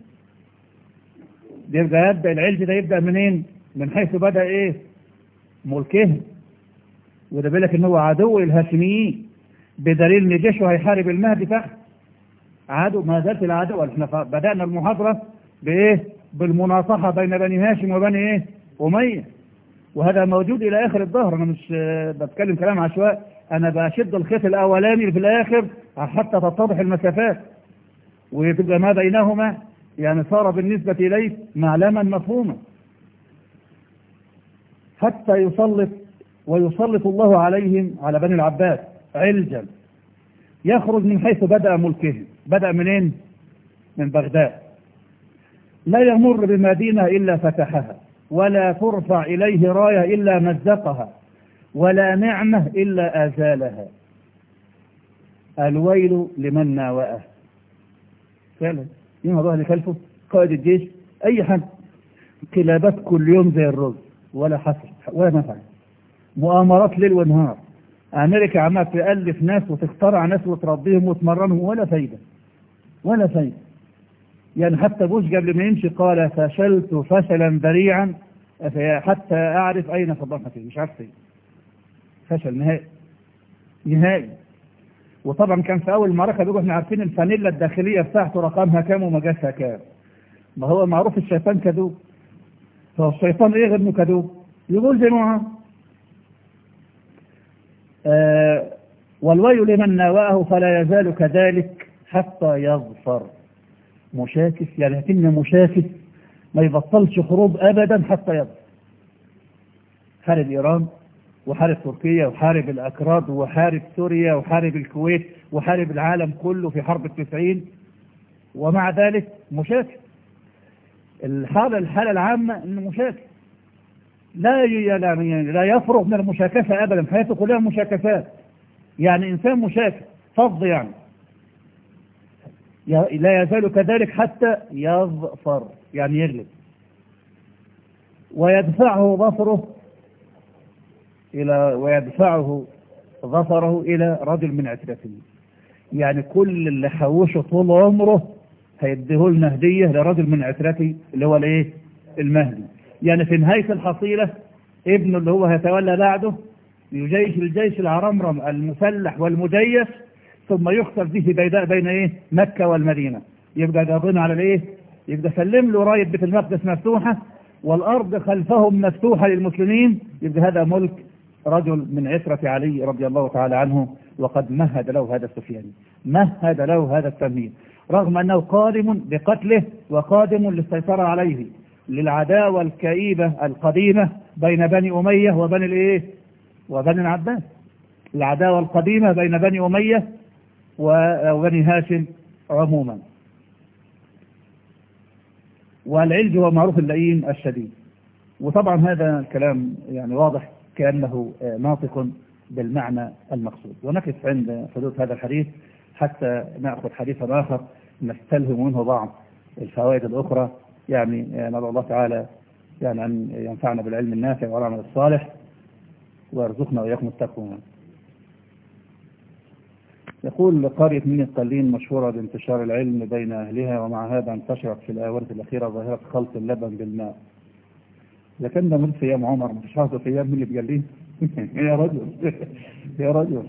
يبقى يبدأ العلج ده يبدأ منين من حيث بدأ ايه ملكهم وده بالك ان هو عدو الهاشميين بدليل ان جيشه هيحارب المهدي تحت عدو ما زالت العدو احنا بدأنا المحاضرة بايه بالمناصحة بين بني هاشم وبني ايه أمية وهذا موجود الى اخر الظهر انا مش بتكلم كلام عشواء انا بشد الخيط الاولاني في الاخر حتى تتضح المسافات وتبقى ما بينهما يعني صار بالنسبة اليه معلما مفهوما حتى يسلط ويسلط الله عليهم على بني العباس علجا يخرج من حيث بدأ ملكهم بدأ منين من بغداد لا يمر بمدينة إلا فتحها ولا ترفع إليه راية إلا مزقها ولا نعمة إلا أزالها الويل لمن ناوأه فعلا يوم الله اللي خلفه قائد الجيش أي حد كلابات كل يوم زي الرز ولا حصر ولا نفع مؤامرات ليل ونهار أمريكا عمالة تألف ناس وتخترع ناس وتربيهم وتمرنهم ولا فايدة ولا فايدة يعني حتى بوش قبل ما يمشي قال فشلت فشلا ذريعا حتى أعرف أين صباحتي مش عارف فين فشل نهائي نهائي وطبعا كان في أول معركة بيقولوا احنا عارفين الفانيلا الداخلية بتاعته رقمها كام ومجاسها كام ما هو معروف الشيطان كذوب فهو الشيطان ايه غير انه كذوب يقول زي ما آه والويل لمن ناواه فلا يزال كذلك حتى يظفر مشاكس يعني لكن مشاكس ما يبطلش حروب ابدا حتى يظفر حارب ايران وحارب تركيا وحارب الاكراد وحارب سوريا وحارب الكويت وحارب العالم كله في حرب التسعين ومع ذلك مشاكس الحالة الحالة العامة انه مشاكس لا يعني لا يفرغ من المشاكسة ابدا حياته كلها مشاكسات يعني انسان مشاكس فض يعني لا يزال كذلك حتى يظفر يعني يغلب ويدفعه ظفره إلى ويدفعه ظفره إلى رجل من عترته يعني كل اللي حوشه طول عمره هيديه لنا هدية لرجل من عترته اللي هو الايه المهدي يعني في نهاية الحصيلة ابنه اللي هو هيتولى بعده يجيش الجيش العرمرم المسلح والمجيش ثم يخسر به بيداء بين ايه مكة والمدينة يبقى قاضين على الايه يبقى سلم له راية بيت المقدس مفتوحة والارض خلفهم مفتوحة للمسلمين يبقى هذا ملك رجل من عترة علي رضي الله تعالى عنه وقد مهد له هذا السفياني مهد له هذا التمهيد رغم أنه قادم بقتله وقادم للسيطرة عليه للعداوة الكئيبة القديمة بين بني أمية وبني الإيه وبني العباس العداوة القديمة بين بني أمية وبني هاشم عموما والعلج هو معروف اللئيم الشديد وطبعا هذا الكلام يعني واضح كأنه ناطق بالمعنى المقصود ونقف عند حدوث هذا الحديث حتى نأخذ حديثا آخر نستلهم منه بعض الفوائد الأخرى يعني ندعو الله تعالى يعني أن ينفعنا بالعلم النافع والعمل الصالح ويرزقنا وإياكم التقوى يقول قرية من القلين مشهورة بانتشار العلم بين أهلها ومع هذا انتشرت في الآونة الأخيرة ظاهرة خلط اللبن بالماء إذا كان ده من في أيام عمر مش حاطه في أيام من اللي بيقلين يا رجل يا رجل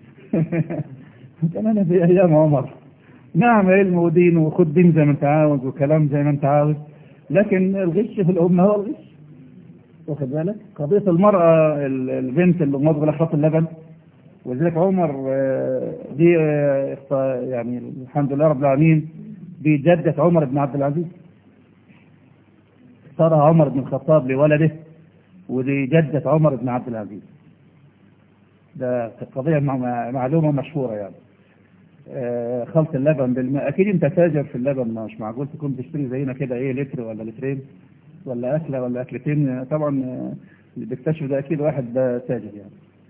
كان أنا في أيام عمر نعم علم ودين وخد دين زي ما أنت عاوز وكلام زي ما أنت عاوز لكن الغش في الأمة هو الغش واخد بالك قضية المرأة البنت اللي مضغ خط اللبن ولذلك عمر دي يعني الحمد لله رب العالمين دي جدة عمر بن عبد العزيز اختارها عمر بن الخطاب لولده ودي جدة عمر بن عبد العزيز ده قضية معلومة مشهورة يعني خلط اللبن بالماء اكيد انت تاجر في اللبن مش معقول تكون تشتري زينا كده ايه لتر ولا لترين ولا اكله ولا اكلتين طبعا اللي بيكتشف ده اكيد واحد ده تاجر يعني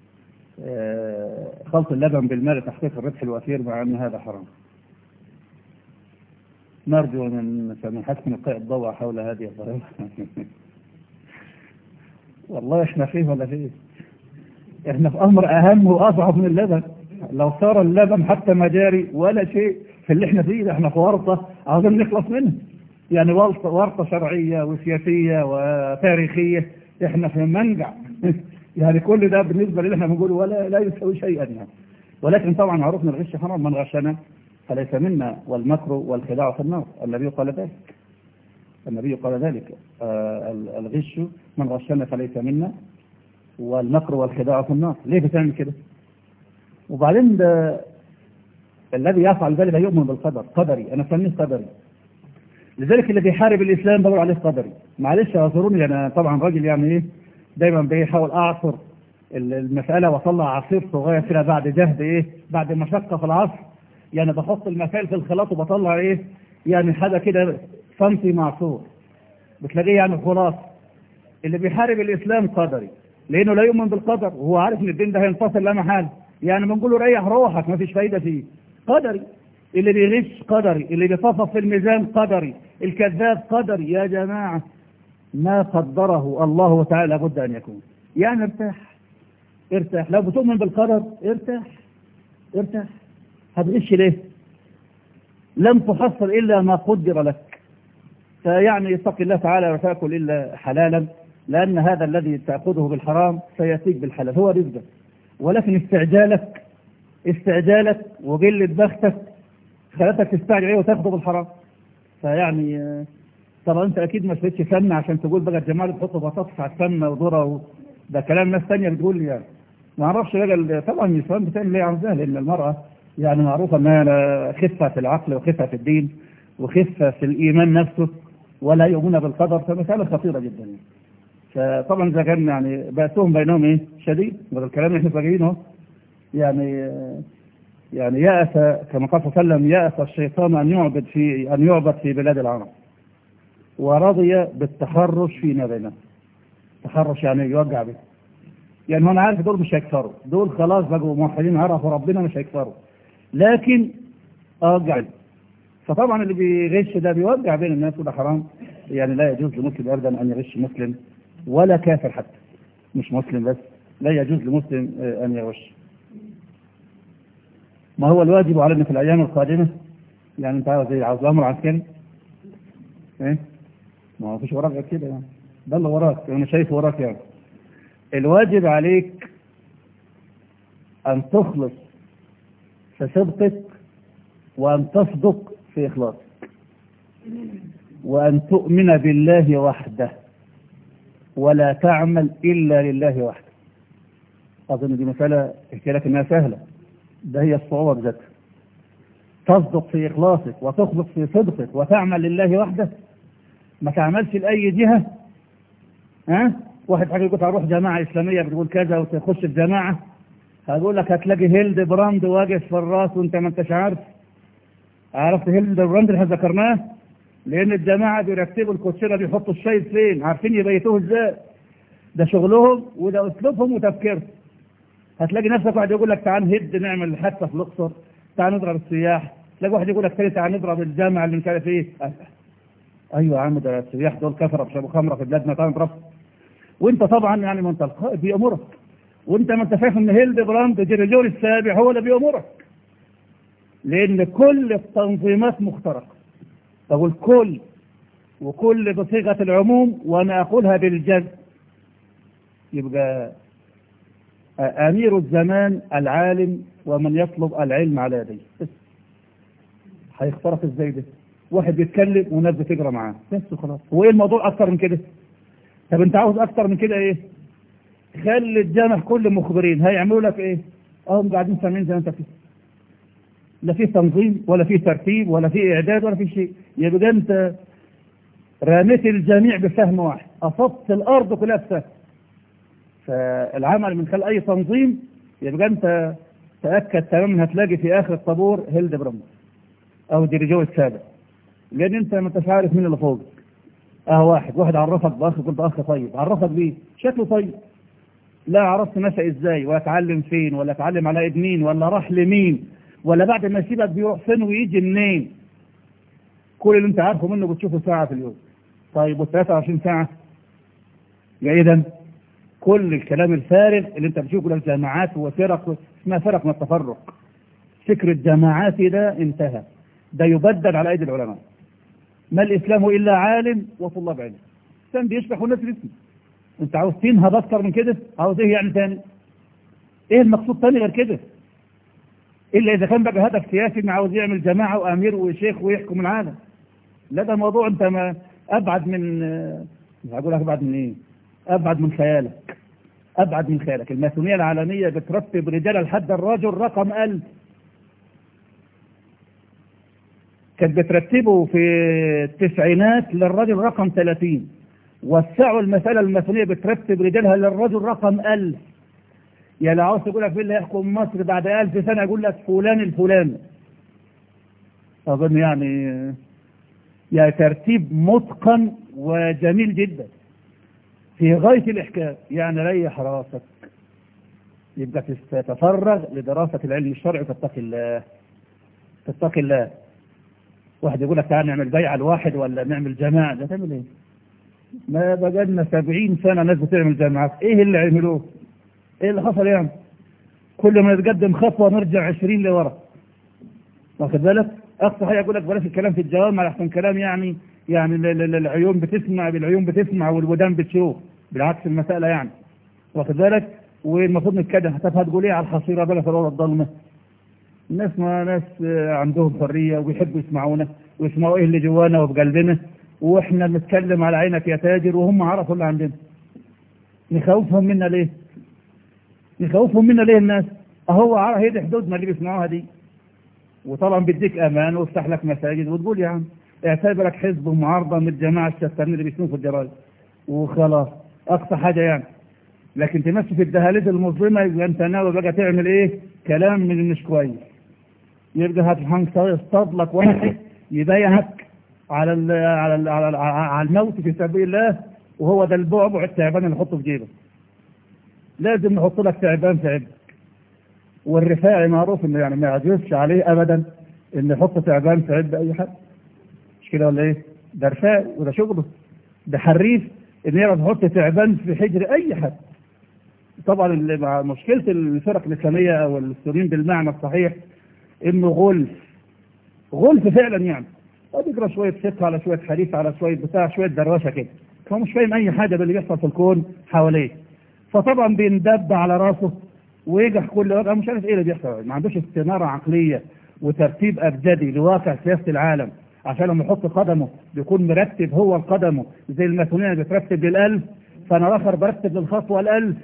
خلط اللبن بالماء لتحقيق الربح الوفير مع ان هذا حرام نرجو من سماحتكم نلقاء الضوء حول هذه الظاهره والله احنا فيه ولا فيه احنا في امر اهم واصعب من اللبن لو صار اللبن حتى مجاري ولا شيء في اللي احنا فيه ده احنا في ورطه عاوزين نخلص منها يعني ورطه شرعيه وسياسيه وتاريخيه احنا في منجع يعني كل ده بالنسبه للي احنا بنقوله ولا لا يساوي شيئا يعني ولكن طبعا عرفنا الغش حرام من غشنا فليس منا والمكر والخداع في النار النبي قال ذلك النبي قال ذلك آه الغش من غشنا فليس منا والمكر والخداع في النار ليه بتعمل كده وبعدين ده الذي يفعل ذلك يؤمن بالقدر قدري انا اسميه قدري لذلك اللي بيحارب الاسلام بقول عليه قدري معلش اعذروني انا طبعا راجل يعني ايه دايما بيحاول اعصر المساله واطلع عصير صغير كده بعد جهد ايه بعد مشقه في العصر يعني بحط المسائل في الخلاط وبطلع ايه يعني حاجه كده صمتي معصور بتلاقيه يعني خلاص اللي بيحارب الاسلام قدري لانه لا يؤمن بالقدر وهو عارف ان الدين ده هينفصل لا محال يعني بنقول له ريح روحك ما فيش فايده فيه قدري اللي بيغش قدري اللي بيتصف في الميزان قدري الكذاب قدري يا جماعه ما قدره الله تعالى لابد ان يكون يعني ارتاح ارتاح لو بتؤمن بالقدر ارتاح ارتاح هتغش ليه لم تحصل الا ما قدر لك فيعني اتق الله تعالى ولا تاكل الا حلالا لان هذا الذي تاخذه بالحرام سياتيك بالحلال هو رزقك ولكن استعجالك استعجالك وقلة بختك خلتك تستعجل ايه وتاخده بالحرام فيعني طبعا انت اكيد ما شريتش سمنه عشان تقول بقى الجماعه بتحط بطاطس على السمنه وذره و... ده كلام ناس ثانيه بتقول لي يعني ما اعرفش بقى طبعا النسوان بتعمل ليه عاوزاه لان المراه يعني معروفه انها خفه في العقل وخفه في الدين وخفه في الايمان نفسه ولا يؤمنون بالقدر فمساله خطيره جدا يعني. فطبعا اذا كان يعني بأسهم بينهم ايه شديد وده الكلام اللي احنا فاكرينه يعني يعني يأس كما قال صلى الله عليه وسلم يأس الشيطان ان يعبد في ان يعبد في بلاد العرب ورضي بالتحرش فيما بينهم تحرش يعني يوجع به يعني انا عارف دول مش هيكفروا دول خلاص بقوا موحدين عرفوا ربنا مش هيكفروا لكن اوجع فطبعا اللي بيغش ده بيوجع بين الناس وده حرام يعني لا يجوز لمسلم ابدا ان يغش مسلم ولا كافر حتى مش مسلم بس لا يجوز لمسلم ان يغش ما هو الواجب علينا في الايام القادمه يعني انت عاوز ايه عاوز امر عسكري ايه ما هو فيش وراك غير كده يعني ده اللي وراك انا شايف وراك يعني الواجب عليك ان تخلص في صدقك وان تصدق في اخلاصك وان تؤمن بالله وحده ولا تعمل الا لله وحده اظن دي مساله احكي لك انها سهله ده هي الصعوبه بذاتها تصدق في إخلاصك وتخلص في صدقك وتعمل لله وحده ما تعملش لأي جهة ها واحد حاجة يقول هروح جماعة إسلامية بتقول كذا وتخش في جماعة هقول لك هتلاقي هيلد براند واقف في الراس وانت ما انتش عارف عرفت هيلد براند اللي احنا ذكرناه لأن الجماعة بيرتبوا الكوتشينة بيحطوا الشاي فين عارفين يبيتوه ازاي ده شغلهم وده أسلوبهم وتفكيرهم هتلاقي نفسك واحد يقول لك تعال هد نعمل حادثة في الأقصر تعال نضرب السياح تلاقي واحد يقول لك تاني تعال نضرب الجامع اللي مش عارف ايه ايوه يا عم ده السياح دول كفره بشربوا خمره في بلادنا تعال نضربهم وانت طبعا يعني ما انت القائد بيامرك وانت ما انت شايف ان هيلد براند جيرجور السابع هو اللي بيامرك لان كل التنظيمات مخترقه بقول كل وكل بصيغه العموم وانا اقولها بالجد يبقى امير الزمان العالم ومن يطلب العلم على يديه بس هيخترق ازاي ده واحد بيتكلم وناس بتجرى معاه بس خلاص هو ايه الموضوع اكتر من كده طب انت عاوز اكتر من كده ايه خلي الجامع كل مخبرين هيعملوا لك ايه اهم قاعدين سامعين زي ما انت فيه لا فيه تنظيم ولا فيه ترتيب ولا فيه اعداد ولا فيه شيء يبقى انت رميت الجميع بسهم واحد اصبت الارض كلها بسهم فالعمل من خلال اي تنظيم يبقى انت تاكد تماما هتلاقي في اخر الطابور هيلد برمز او ديريجو السابع لان انت ما انتش عارف مين اللي فوقك اه واحد واحد عرفك باخ قلت اخ طيب عرفك بيه شكله طيب لا عرفت نشأ ازاي ولا اتعلم فين ولا اتعلم على ايد مين ولا راح لمين ولا بعد ما يسيبك بيروح فين ويجي منين كل اللي انت عارفه منه بتشوفه ساعة في اليوم طيب وال 23 ساعة يا اذا كل الكلام الفارغ اللي انت بتشوفه للجامعات وفرق اسمها فرق من التفرق فكر الجماعات ده انتهى ده يبدل على ايدي العلماء ما الاسلام الا عالم وطلاب علم الاسلام بيشرح والناس بتسمع انت عاوز تنهض اكتر من كده عاوز ايه يعني تاني ايه المقصود تاني غير كده الا اذا كان بقى هدف سياسي انه عاوز يعمل جماعه وامير وشيخ ويحكم العالم لا ده موضوع انت ما ابعد من مش هقول لك ابعد من ايه ابعد من خيالك ابعد من خيالك الماسونيه العالميه بترتب رجال لحد الرجل رقم ألف كانت بترتبه في التسعينات للرجل رقم 30 وسعوا المسألة الماسونية بترتب رجالها للرجل رقم 1000 يا لو عاوز تقول لك مين اللي هيحكم مصر بعد 1000 سنة يقول لك فلان الفلاني أظن يعني يعني ترتيب متقن وجميل جدا في غاية الإحكام يعني ريح راسك يبقى تتفرغ لدراسة العلم الشرعي وتتقي الله تتقي الله واحد يقول لك تعال نعمل بيعة الواحد ولا نعمل جماعة ده تعمل ايه ما بقالنا سبعين سنة ناس بتعمل جماعات ايه اللي عملوه ايه اللي حصل يعني كل ما نتقدم خطوة نرجع عشرين لورا واخد بالك اقصى حاجة يقول لك بلاش الكلام في الجوامع احسن كلام يعني يعني العيون بتسمع بالعيون بتسمع والودان بتشوف بالعكس المسألة يعني واخد بالك والمفروض نتكلم طب هتقول ايه على الحصيرة بلا في الأوضة الضلمة الناس ما ناس عندهم حرية وبيحبوا يسمعونا ويسمعوا ايه اللي جوانا وفي قلبنا واحنا بنتكلم على عينك يا تاجر وهم عرفوا اللي عندنا نخوفهم منا ليه نخوفهم منا ليه الناس اهو هي دي حدودنا اللي بيسمعوها دي وطبعا بيديك امان ويفتح لك مساجد وتقول يا عم اعتبرك حزب ومعارضة من الجماعة الشتانين اللي بيسمعوا في الجرايد وخلاص اقصى حاجة يعني لكن تمشي في الدهاليز المظلمة يبقى انت ناوي بقى تعمل ايه كلام من مش كويس يبقى هتصطاد لك واحد يبايعك على ال على ال على, ال على الموت في سبيل الله وهو ده البعبع التعبان اللي نحطه في جيبك لازم نحط لك تعبان في عبك والرفاعي معروف انه يعني ما يعجزش عليه ابدا ان يحط تعبان في عب اي حد مش كده ولا ايه ده رفاعي وده شغله ده حريف ان يعرف يحط تعبان في حجر اي حد طبعا مشكله الفرق الاسلاميه او السوريين بالمعنى الصحيح انه غلف غلف فعلا يعني بيقرا شويه فقه على شويه حديث على شويه بتاع شويه دروشه كده هو مش فاهم اي حاجه باللي بيحصل في الكون حواليه فطبعا بيندب على راسه ويجح كل وقت مش عارف ايه اللي بيحصل ما عندوش استناره عقليه وترتيب ابجدي لواقع سياسه العالم عشان لما يحط قدمه بيكون مرتب هو القدمه زي الماسونيه اللي بترتب للالف فانا الاخر برتب للخطوه الالف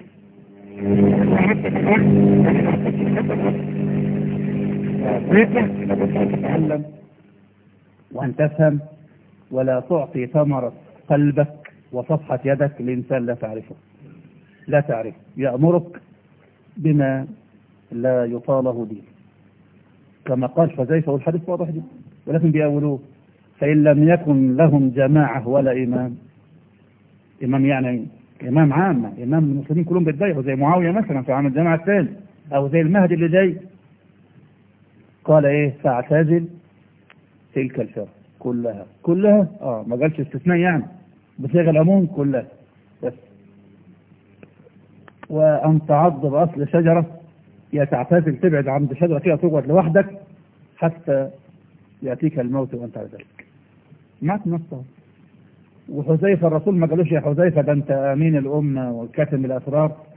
تتعلم وأن تفهم ولا تعطي ثمرة قلبك وصفحة يدك لإنسان لا تعرفه لا تعرف يأمرك بما لا يطاله به كما قال حذيفة والحديث واضح جدا ولكن بيأولوه فإن لم يكن لهم جماعة ولا إمام إمام يعني إمام عامة إمام المسلمين كلهم بيتبايعوا زي معاوية مثلا في عام الجماعة الثاني أو زي المهدي اللي جاي قال إيه فاعتزل تلك الفرق كلها كلها اه ما قالش استثناء يعني بصيغه العموم كلها بس وان تعض باصل شجره يا تعتزل تبعد عند شجره كده تقعد لوحدك حتى ياتيك الموت وانت على ذلك معك نصها وحذيفه الرسول ما قالوش يا حذيفه ده انت امين الامه وكاتم الاسرار